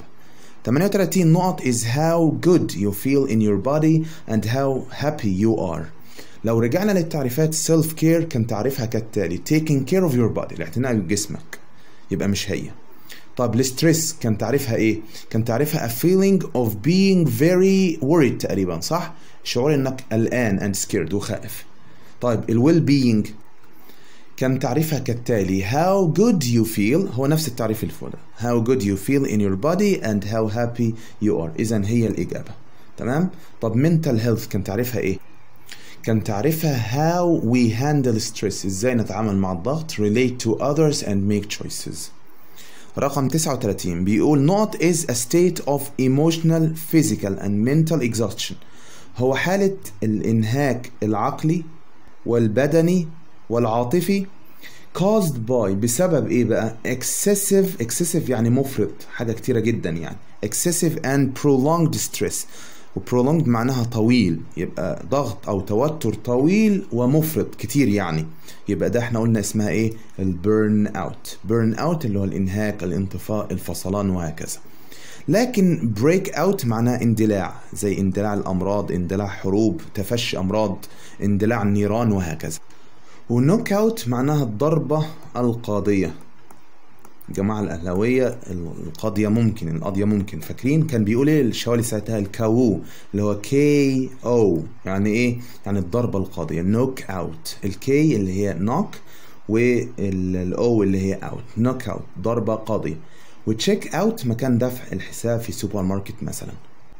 38 نقط is how good you feel in your body and how happy you are لو رجعنا للتعريفات self care كان تعريفها كالتالي taking care of your body الاعتناء بجسمك يبقى مش هي طب الستريس كان تعريفها ايه كان تعريفها a feeling of being very worried تقريبا صح شعور انك قلقان and scared وخائف طيب الويل being كان تعريفها كالتالي how good you feel هو نفس التعريف اللي فوق how good you feel in your body and how happy you are إذا هي الإجابة تمام طب mental health كان تعريفها إيه كان تعريفها how we handle stress إزاي نتعامل مع الضغط relate to others and make choices رقم 39 بيقول not is a state of emotional physical and mental exhaustion هو حالة الإنهاك العقلي والبدني والعاطفي caused by بسبب ايه بقى excessive excessive يعني مفرط حاجة كتيرة جدا يعني excessive and prolonged stress و prolonged معناها طويل يبقى ضغط او توتر طويل ومفرط كتير يعني يبقى ده احنا قلنا اسمها ايه البيرن اوت بيرن اوت اللي هو الانهاك الانطفاء الفصلان وهكذا لكن بريك اوت معناه اندلاع زي اندلاع الامراض اندلاع حروب تفشي امراض اندلاع النيران وهكذا ونوك اوت معناها الضربة القاضية الجماعة الأهلاوية القاضية ممكن القاضية ممكن فاكرين كان بيقول ايه الشوالي ساعتها الكاو اللي هو كي او يعني ايه يعني الضربة القاضية نوك اوت الكي اللي هي نوك والاو اللي هي اوت نوك اوت ضربة قاضية وتشيك اوت مكان دفع الحساب في سوبر ماركت مثلا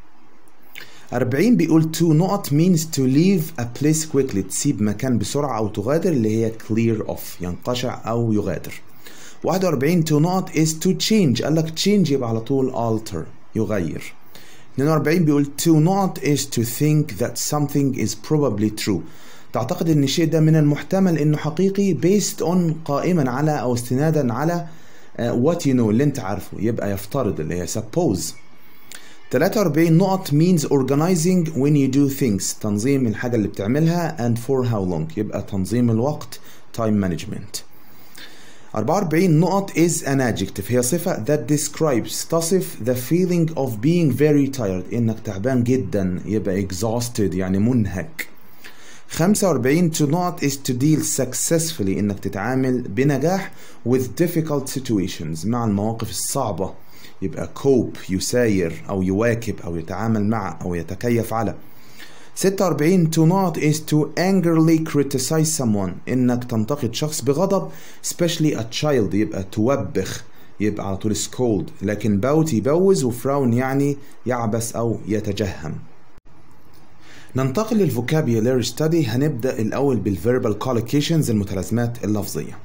40 بيقول to نقط means to leave a place quickly تسيب مكان بسرعة أو تغادر اللي هي clear off ينقشع أو يغادر 41 to نقط is to change قال لك change يبقى على طول alter يغير 42 بيقول to نقط is to think that something is probably true تعتقد ان الشيء ده من المحتمل انه حقيقي based on قائما على او استنادا على uh, what you know اللي انت عارفه يبقى يفترض اللي هي suppose 43 نقط means organizing when you do things تنظيم الحاجة اللي بتعملها and for how long يبقى تنظيم الوقت time management 44 نقط is an adjective هي صفة that describes تصف the feeling of being very tired إنك تعبان جدا يبقى exhausted يعني منهك 45 to not is to deal successfully إنك تتعامل بنجاح with difficult situations مع المواقف الصعبة يبقى cope يساير أو يواكب أو يتعامل مع أو يتكيف على 46 to not is to angrily criticize someone إنك تنتقد شخص بغضب especially a child يبقى توبخ يبقى على طول scold لكن bout يبوز وفراون يعني يعبس أو يتجهم ننتقل للفوكابيولاري ستادي هنبدأ الأول بالفيربال collocations المتلازمات اللفظية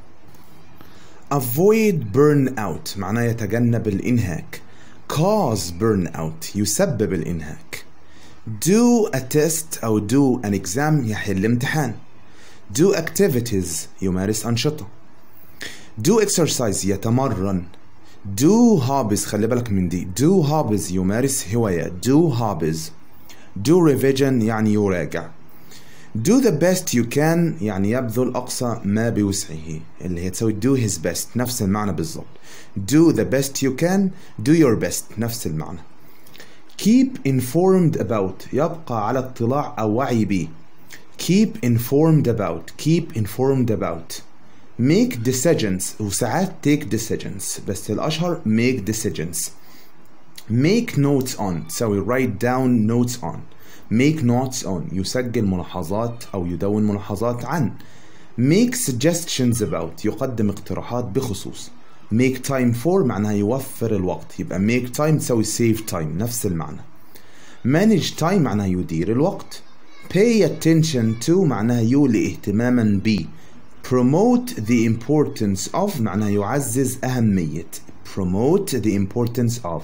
avoid burnout معناه يتجنب الإنهاك cause burnout يسبب الإنهاك do a test أو do an exam يحل امتحان do activities يمارس أنشطة do exercise يتمرن do hobbies خلي بالك من دي do hobbies يمارس هوايات do hobbies do revision يعني يراجع do the best you can يعني يبذل أقصى ما بوسعه اللي هي تسوي do his best نفس المعنى بالضبط do the best you can do your best نفس المعنى keep informed about يبقى على اطلاع أو وعي به keep informed about keep informed about make decisions وساعات take decisions بس الأشهر make decisions make notes on تسوي write down notes on make notes on يسجل ملاحظات أو يدون ملاحظات عن make suggestions about يقدم اقتراحات بخصوص make time for معناها يوفر الوقت يبقى make time تسوي save time نفس المعنى manage time معناها يدير الوقت pay attention to معناها يولي اهتماما ب promote the importance of معناها يعزز أهمية promote the importance of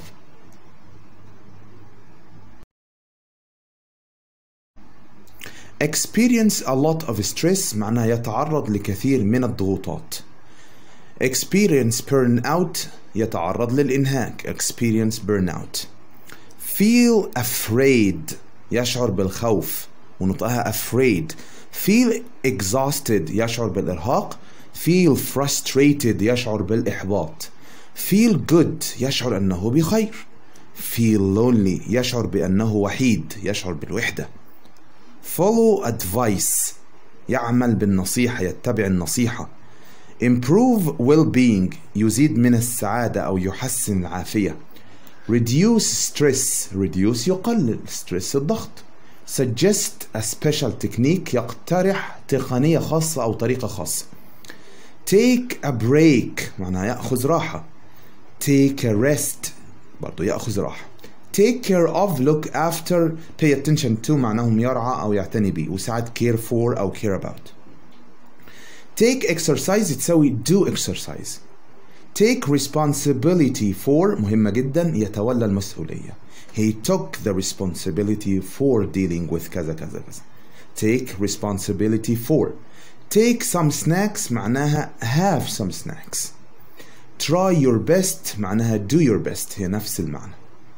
experience a lot of stress معناها يتعرض لكثير من الضغوطات experience burnout يتعرض للإنهاك experience burnout feel afraid يشعر بالخوف ونطقها afraid feel exhausted يشعر بالإرهاق feel frustrated يشعر بالإحباط feel good يشعر أنه بخير feel lonely يشعر بأنه وحيد يشعر بالوحدة follow advice يعمل بالنصيحة يتبع النصيحة improve well-being يزيد من السعادة أو يحسن العافية reduce stress reduce يقلل stress الضغط suggest a special technique يقترح تقنية خاصة أو طريقة خاصة take a break معناها يأخذ راحة take a rest برضو يأخذ راحة take care of look after pay attention to معناهم يرعى أو يعتني به وساعات care for أو care about take exercise تسوي do exercise take responsibility for مهمة جدا يتولى المسؤولية he took the responsibility for dealing with كذا كذا كذا take responsibility for take some snacks معناها have some snacks try your best معناها do your best هي نفس المعنى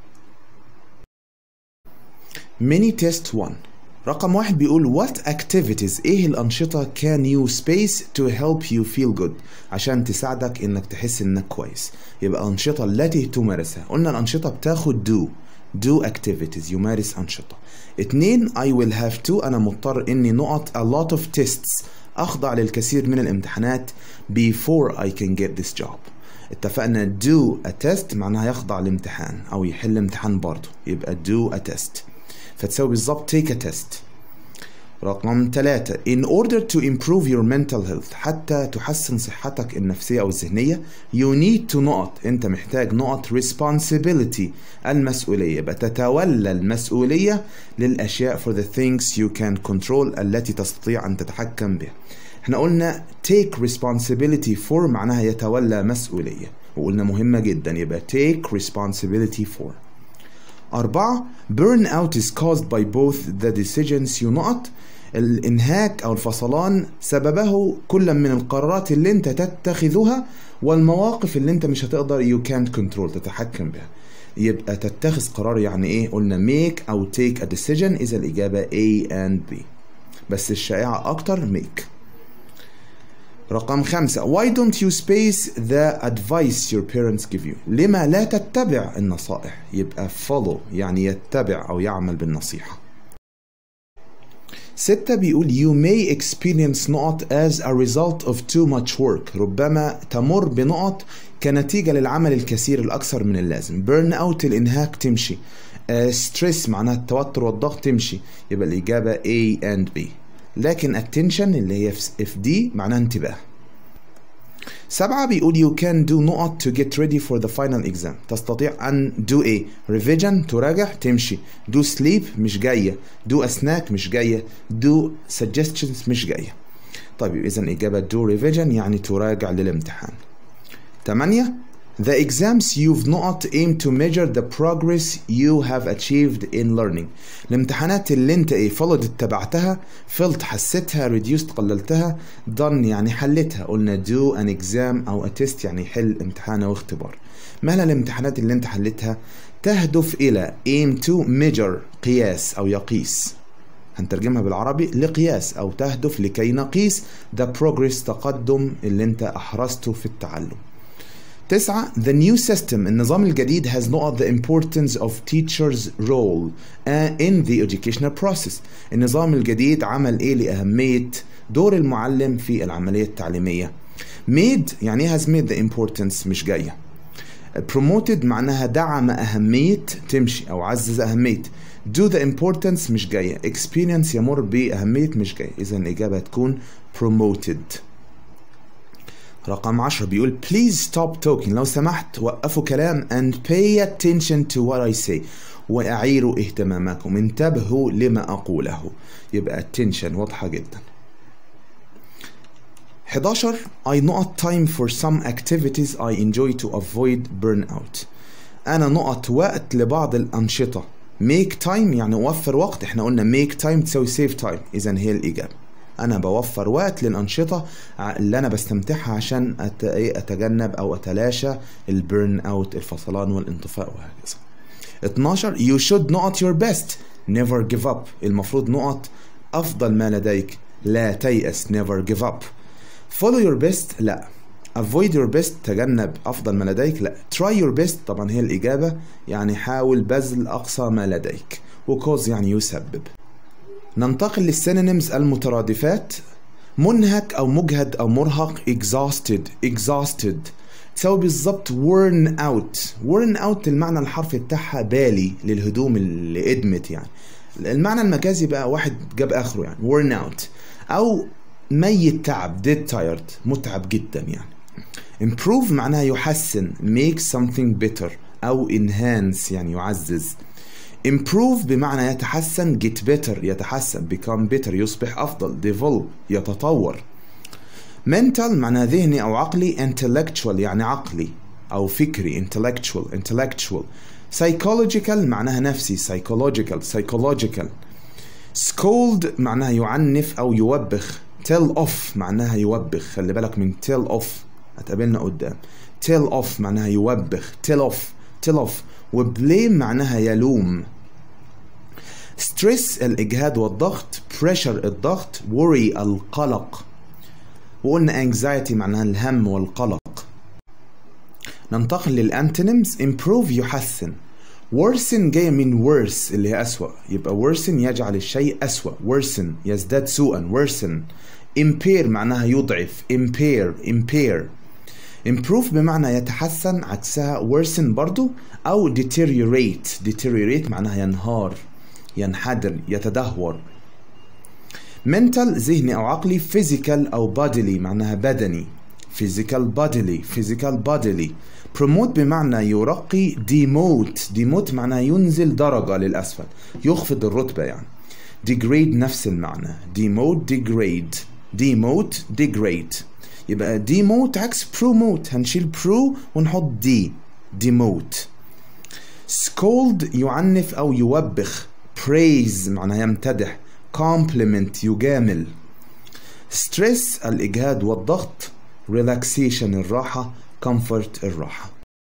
mini test 1 رقم واحد بيقول what activities ايه الأنشطة can you space to help you feel good عشان تساعدك انك تحس انك كويس يبقى الأنشطة التي تمارسها قلنا الأنشطة بتاخد do do activities يمارس أنشطة اتنين I will have to أنا مضطر إني نقط a lot of tests أخضع للكثير من الامتحانات before I can get this job اتفقنا do a test معناها يخضع لامتحان او يحل امتحان برضه يبقى do a test فتساوي بالظبط take a test رقم ثلاثة in order to improve your mental health حتى تحسن صحتك النفسية أو الذهنية you need to نقط أنت محتاج نقط responsibility المسؤولية يبقى تتولى المسؤولية للأشياء for the things you can control التي تستطيع أن تتحكم بها احنا قلنا take responsibility for معناها يتولى مسؤولية وقلنا مهمة جدا يبقى take responsibility for أربعة burn out is caused by both the decisions you نقط الإنهاك أو الفصلان سببه كل من القرارات اللي أنت تتخذها والمواقف اللي أنت مش هتقدر you can't control تتحكم بها يبقى تتخذ قرار يعني إيه قلنا make أو take a decision إذا الإجابة A and B بس الشائعة أكتر make رقم خمسة Why don't you space the advice your parents give you لما لا تتبع النصائح يبقى follow يعني يتبع أو يعمل بالنصيحة ستة بيقول you may experience نقط as a result of too much work ربما تمر بنقط كنتيجة للعمل الكثير الأكثر من اللازم burn out الإنهاك تمشي ستريس معناها التوتر والضغط تمشي يبقى الإجابة A and B لكن attention اللي هي في دي معناها انتباه سبعة بيقول you can do نقط to get ready for the final exam تستطيع أن do a revision تراجع تمشي do sleep مش جاية do a snack مش جاية do suggestions مش جاية طيب إذا إجابة do revision يعني تراجع للامتحان تمانية The exams you've not aim to measure the progress you have achieved in learning. الامتحانات اللي انت ايه followed اتبعتها felt حسيتها reduced قللتها done يعني حلتها قلنا do an exam او a test يعني حل امتحان او اختبار. ما هي الامتحانات اللي انت حلتها؟ تهدف الى aim to measure قياس او يقيس. هنترجمها بالعربي لقياس او تهدف لكي نقيس the progress تقدم اللي انت احرزته في التعلم. تسعة The new system النظام الجديد has not the importance of teachers role in the educational process النظام الجديد عمل ايه لأهمية دور المعلم في العملية التعليمية made يعني ايه has made the importance مش جاية promoted معناها دعم أهمية تمشي أو عزز أهمية do the importance مش جاية experience يمر بأهمية مش جاية إذا الإجابة تكون promoted رقم 10 بيقول please stop talking لو سمحت وقفوا كلام and pay attention to what I say وأعيروا اهتمامكم انتبهوا لما أقوله يبقى attention واضحة جدا 11 I not time for some activities I enjoy to avoid burnout أنا نقط وقت لبعض الأنشطة make time يعني أوفر وقت احنا قلنا make time تساوي save time إذا هي الإجابة انا بوفر وقت للانشطه اللي انا بستمتعها عشان اتجنب او اتلاشى البرن اوت الفصلان والانطفاء وهكذا 12 you should not your best never give up المفروض نقط افضل ما لديك لا تيأس never give up follow your best لا avoid your best تجنب افضل ما لديك لا try your best طبعا هي الاجابه يعني حاول بذل اقصى ما لديك وكوز يعني يسبب ننتقل للسينونيمز المترادفات منهك او مجهد او مرهق exhausted exhausted تساوي بالظبط worn out worn out المعنى الحرفي بتاعها بالي للهدوم اللي ادمت يعني المعنى المجازي بقى واحد جاب اخره يعني worn out او ميت تعب dead tired متعب جدا يعني improve معناها يحسن make something better او enhance يعني يعزز improve بمعنى يتحسن get better يتحسن become better يصبح أفضل develop يتطور mental معنى ذهني أو عقلي intellectual يعني عقلي أو فكري intellectual intellectual psychological معناها نفسي psychological psychological scold معناها يعنف أو يوبخ tell off معناها يوبخ خلي بالك من tell off هتقابلنا قدام tell off معناها يوبخ tell off tell off وبليم معناها يلوم ستريس الإجهاد والضغط pressure الضغط worry القلق وقلنا anxiety معناها الهم والقلق ننتقل للأنتونيمز improve يحسن worsen جاية من worse اللي هي أسوأ يبقى worsen يجعل الشيء أسوأ worsen يزداد سوءا worsen impair معناها يضعف impair impair improve بمعنى يتحسن عكسها worsen برضو أو deteriorate deteriorate معناها ينهار ينحدر يتدهور mental ذهني أو عقلي physical أو bodily معناها بدني physical bodily physical bodily promote بمعنى يرقي demote demote معناها ينزل درجة للأسفل يخفض الرتبة يعني degrade نفس المعنى demote degrade demote degrade يبقى demote عكس promote هنشيل pro ونحط d demote scold يعنف أو يوبخ praise معناها يمتدح compliment يجامل stress الإجهاد والضغط relaxation الراحة comfort الراحة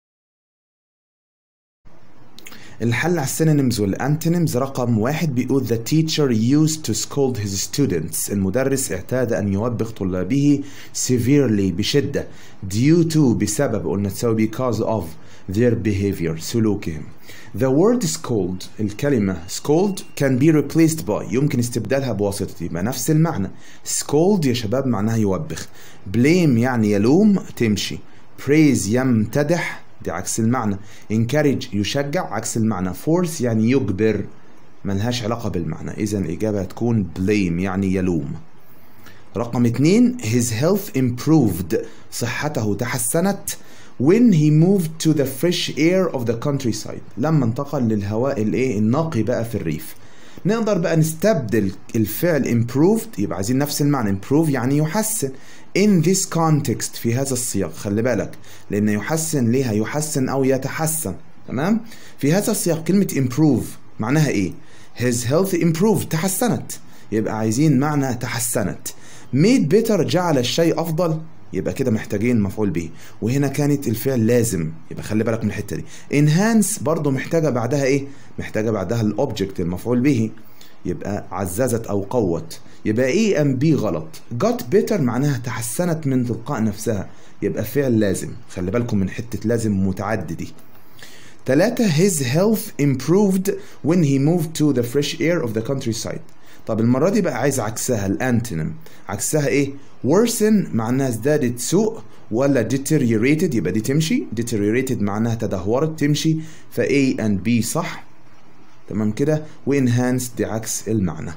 الحل على السينونيمز والانتونيمز رقم واحد بيقول the teacher used to scold his students المدرس اعتاد أن يوبخ طلابه severely بشدة due to بسبب قلنا تساوي because of their behavior سلوكهم The word scold الكلمة scold can be replaced by يمكن استبدالها بواسطة يبقى نفس المعنى scold يا شباب معناها يوبخ blame يعني يلوم تمشي praise يمتدح دي عكس المعنى encourage يشجع عكس المعنى force يعني يجبر ملهاش علاقة بالمعنى إذا الإجابة هتكون blame يعني يلوم رقم اتنين his health improved صحته تحسنت when he moved to the fresh air of the countryside لما انتقل للهواء الايه النقي بقى في الريف نقدر بقى نستبدل الفعل improved يبقى عايزين نفس المعنى improve يعني يحسن in this context في هذا السياق خلي بالك لان يحسن ليها يحسن او يتحسن تمام في هذا السياق كلمة improve معناها ايه his health improved تحسنت يبقى عايزين معنى تحسنت made better جعل الشيء افضل يبقى كده محتاجين مفعول به وهنا كانت الفعل لازم يبقى خلي بالك من الحته دي enhance برضو محتاجه بعدها ايه محتاجه بعدها الاوبجكت المفعول به يبقى عززت او قوت يبقى ايه ام بي غلط got better معناها تحسنت من تلقاء نفسها يبقى فعل لازم خلي بالكم من حته لازم متعدي دي ثلاثة his health improved when he moved to the fresh air of the countryside طب المرة دي بقى عايز عكسها الانتونيم عكسها ايه worsen معناها ازدادت سوء ولا deteriorated يبقى دي تمشي deteriorated معناها تدهورت تمشي ف A and B صح تمام كده و enhanced دي عكس المعنى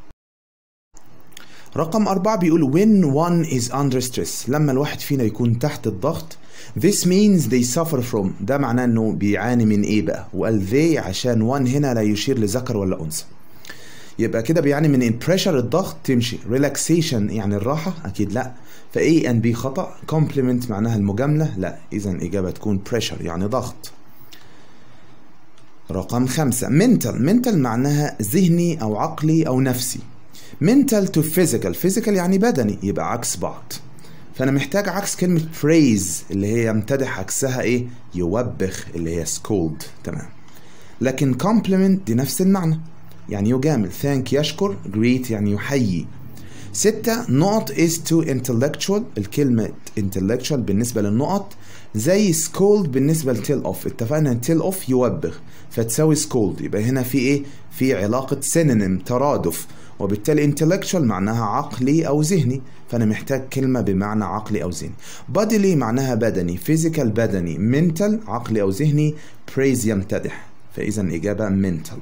رقم أربعة بيقول when one is under stress لما الواحد فينا يكون تحت الضغط This means they suffer from ده معناه انه بيعاني من ايه بقى وقال they عشان one هنا لا يشير لذكر ولا انثى يبقى كده بيعاني من pressure الضغط تمشي relaxation يعني الراحة أكيد لا ف A and B خطأ compliment معناها المجاملة لا إذا الإجابة تكون pressure يعني ضغط رقم خمسة mental mental معناها ذهني أو عقلي أو نفسي mental to physical physical يعني بدني يبقى عكس بعض فأنا محتاج عكس كلمة praise اللي هي يمتدح عكسها إيه يوبخ اللي هي scold تمام لكن compliment دي نفس المعنى يعني يجامل thank يشكر greet يعني يحيي ستة نقط is to intellectual الكلمة intellectual بالنسبة للنقط زي scold بالنسبة ل tell off اتفقنا tell off يوبخ فتساوي scold يبقى هنا في ايه في علاقة synonym ترادف وبالتالي intellectual معناها عقلي أو ذهني فأنا محتاج كلمة بمعنى عقلي أو ذهني bodily معناها بدني physical بدني mental عقلي أو ذهني praise يمتدح فإذا الإجابة mental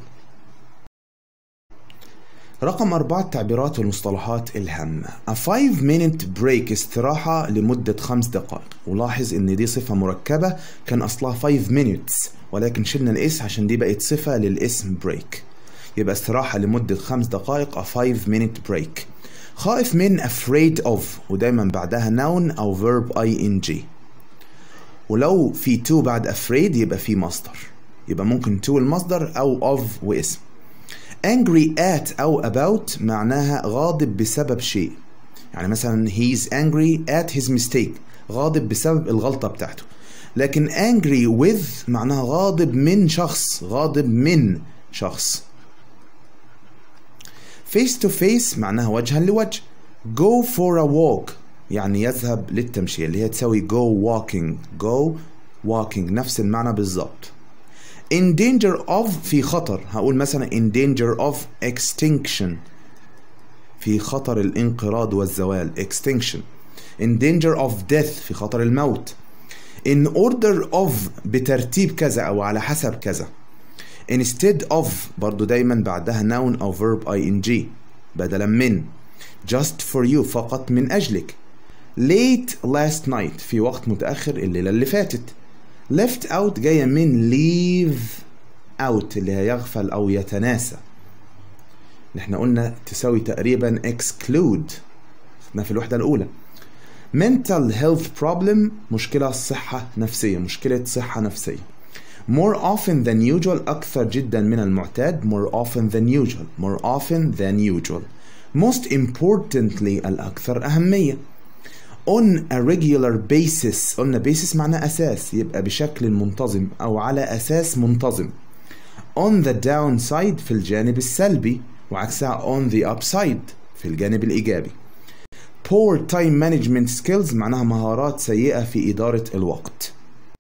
رقم أربعة التعبيرات والمصطلحات الهامة A 5 minute break استراحة لمدة خمس دقائق ولاحظ إن دي صفة مركبة كان أصلها 5 minutes ولكن شلنا الإس عشان دي بقت صفة للاسم break يبقى استراحة لمدة خمس دقائق A 5 minute break خائف من afraid of ودايما بعدها noun أو verb ing ولو في to بعد afraid يبقى في مصدر يبقى ممكن to المصدر أو of واسم angry at أو about معناها غاضب بسبب شيء يعني مثلا he is angry at his mistake غاضب بسبب الغلطة بتاعته لكن angry with معناها غاضب من شخص غاضب من شخص face to face معناها وجها لوجه go for a walk يعني يذهب للتمشية اللي هي تساوي go walking go walking نفس المعنى بالظبط in danger of في خطر هقول مثلا in danger of extinction في خطر الانقراض والزوال extinction in danger of death في خطر الموت in order of بترتيب كذا أو على حسب كذا instead of برضو دايما بعدها noun أو verb ing بدلا من just for you فقط من أجلك late last night في وقت متأخر الليلة اللي فاتت left out جاية من leave out اللي هي يغفل أو يتناسى اللي احنا قلنا تساوي تقريبا exclude خدناها في الوحدة الأولى mental health problem مشكلة صحة نفسية مشكلة صحة نفسية more often than usual أكثر جدا من المعتاد more often than usual more often than usual most importantly الأكثر أهمية on a regular basis قلنا basis معناه أساس يبقى بشكل منتظم أو على أساس منتظم on the downside في الجانب السلبي وعكسها on the upside في الجانب الإيجابي poor time management skills معناها مهارات سيئة في إدارة الوقت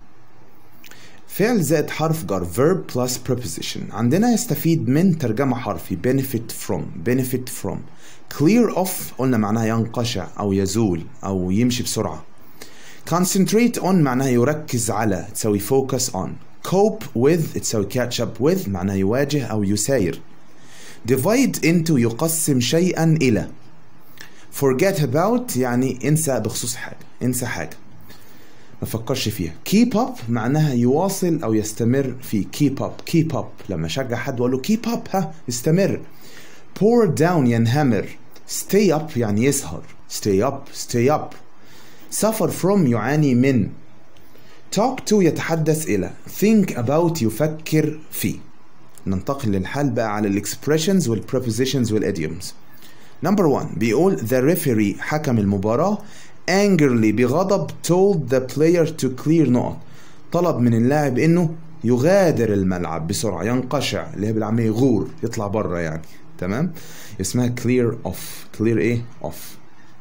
فعل زائد حرف جر verb plus preposition عندنا يستفيد من ترجمة حرفي benefit from benefit from clear off قلنا معناها ينقشع أو يزول أو يمشي بسرعة concentrate on معناها يركز على تساوي focus on cope with تساوي catch up with معناها يواجه أو يساير divide into يقسم شيئا إلى forget about يعني انسى بخصوص حاجة انسى حاجة ما فكرش فيها keep up معناها يواصل أو يستمر في keep up keep up لما شجع حد وقال له keep up ها استمر pour down ينهمر stay up يعني يسهر stay up stay up suffer from يعاني من talk to يتحدث إلى think about يفكر فيه ننتقل للحال بقى على الاكسبريشنز والبروبوزيشنز والاديومز نمبر 1 بيقول the referee حكم المباراة angrily بغضب told the player to clear نقط طلب من اللاعب انه يغادر الملعب بسرعة ينقشع اللي هي بالعامية يغور يطلع بره يعني تمام اسمها clear off clear ايه off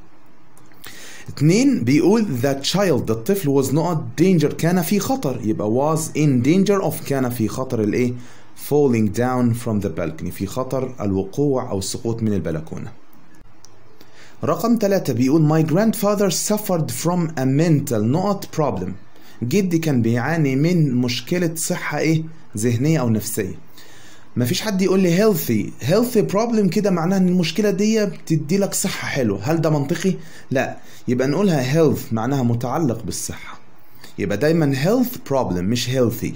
اتنين بيقول the child الطفل was not danger كان في خطر يبقى was in danger of كان في خطر الايه falling down from the balcony في خطر الوقوع أو السقوط من البلكونة رقم ثلاثة بيقول my grandfather suffered from a mental not problem جدي كان بيعاني من مشكلة صحة ايه ذهنية أو نفسية مفيش حد يقول لي healthy healthy problem كده معناها ان المشكلة دي بتدي لك صحة حلوة هل ده منطقي؟ لا يبقى نقولها health معناها متعلق بالصحة يبقى دايما health problem مش healthy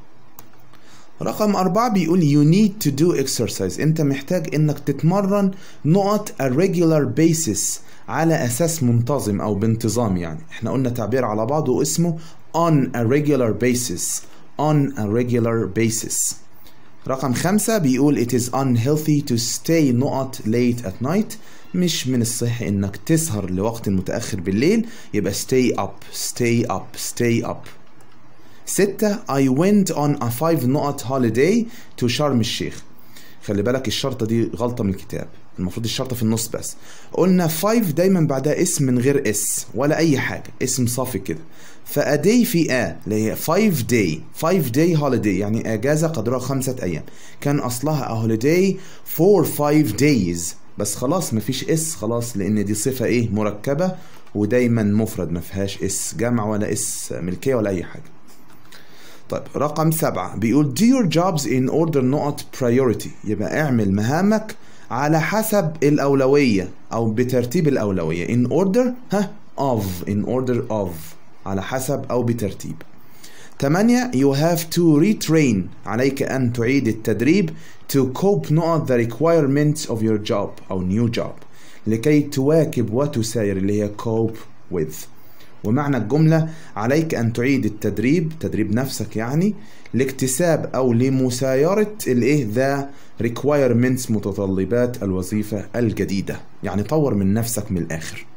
رقم أربعة بيقول you need to do exercise أنت محتاج إنك تتمرن نقط a regular basis على أساس منتظم أو بانتظام يعني احنا قلنا تعبير على بعضه اسمه on a regular basis on a regular basis رقم خمسة بيقول it is unhealthy to stay نقط late at night مش من الصحي انك تسهر لوقت متأخر بالليل يبقى stay up stay up stay up ستة I went on a five نقط holiday to شرم الشيخ خلي بالك الشرطة دي غلطة من الكتاب المفروض الشرطة في النص بس قلنا 5 دايما بعدها اسم من غير اس ولا أي حاجة اسم صافي كده فأدي في آ اللي هي 5 day 5 day holiday يعني أجازة قدرها خمسة أيام كان أصلها a holiday for 5 days بس خلاص مفيش اس خلاص لأن دي صفة إيه مركبة ودايما مفرد ما فيهاش اس جمع ولا اس ملكية ولا أي حاجة طيب رقم سبعة بيقول do your jobs in order not priority يبقى اعمل مهامك على حسب الأولوية أو بترتيب الأولوية in order ها of in order of على حسب أو بترتيب تمانية you have to retrain عليك أن تعيد التدريب to cope not the requirements of your job أو new job لكي تواكب وتساير اللي هي cope with ومعنى الجملة عليك أن تعيد التدريب تدريب نفسك يعني لاكتساب أو لمسايرة الإيه ذا requirements متطلبات الوظيفة الجديدة يعني طور من نفسك من الآخر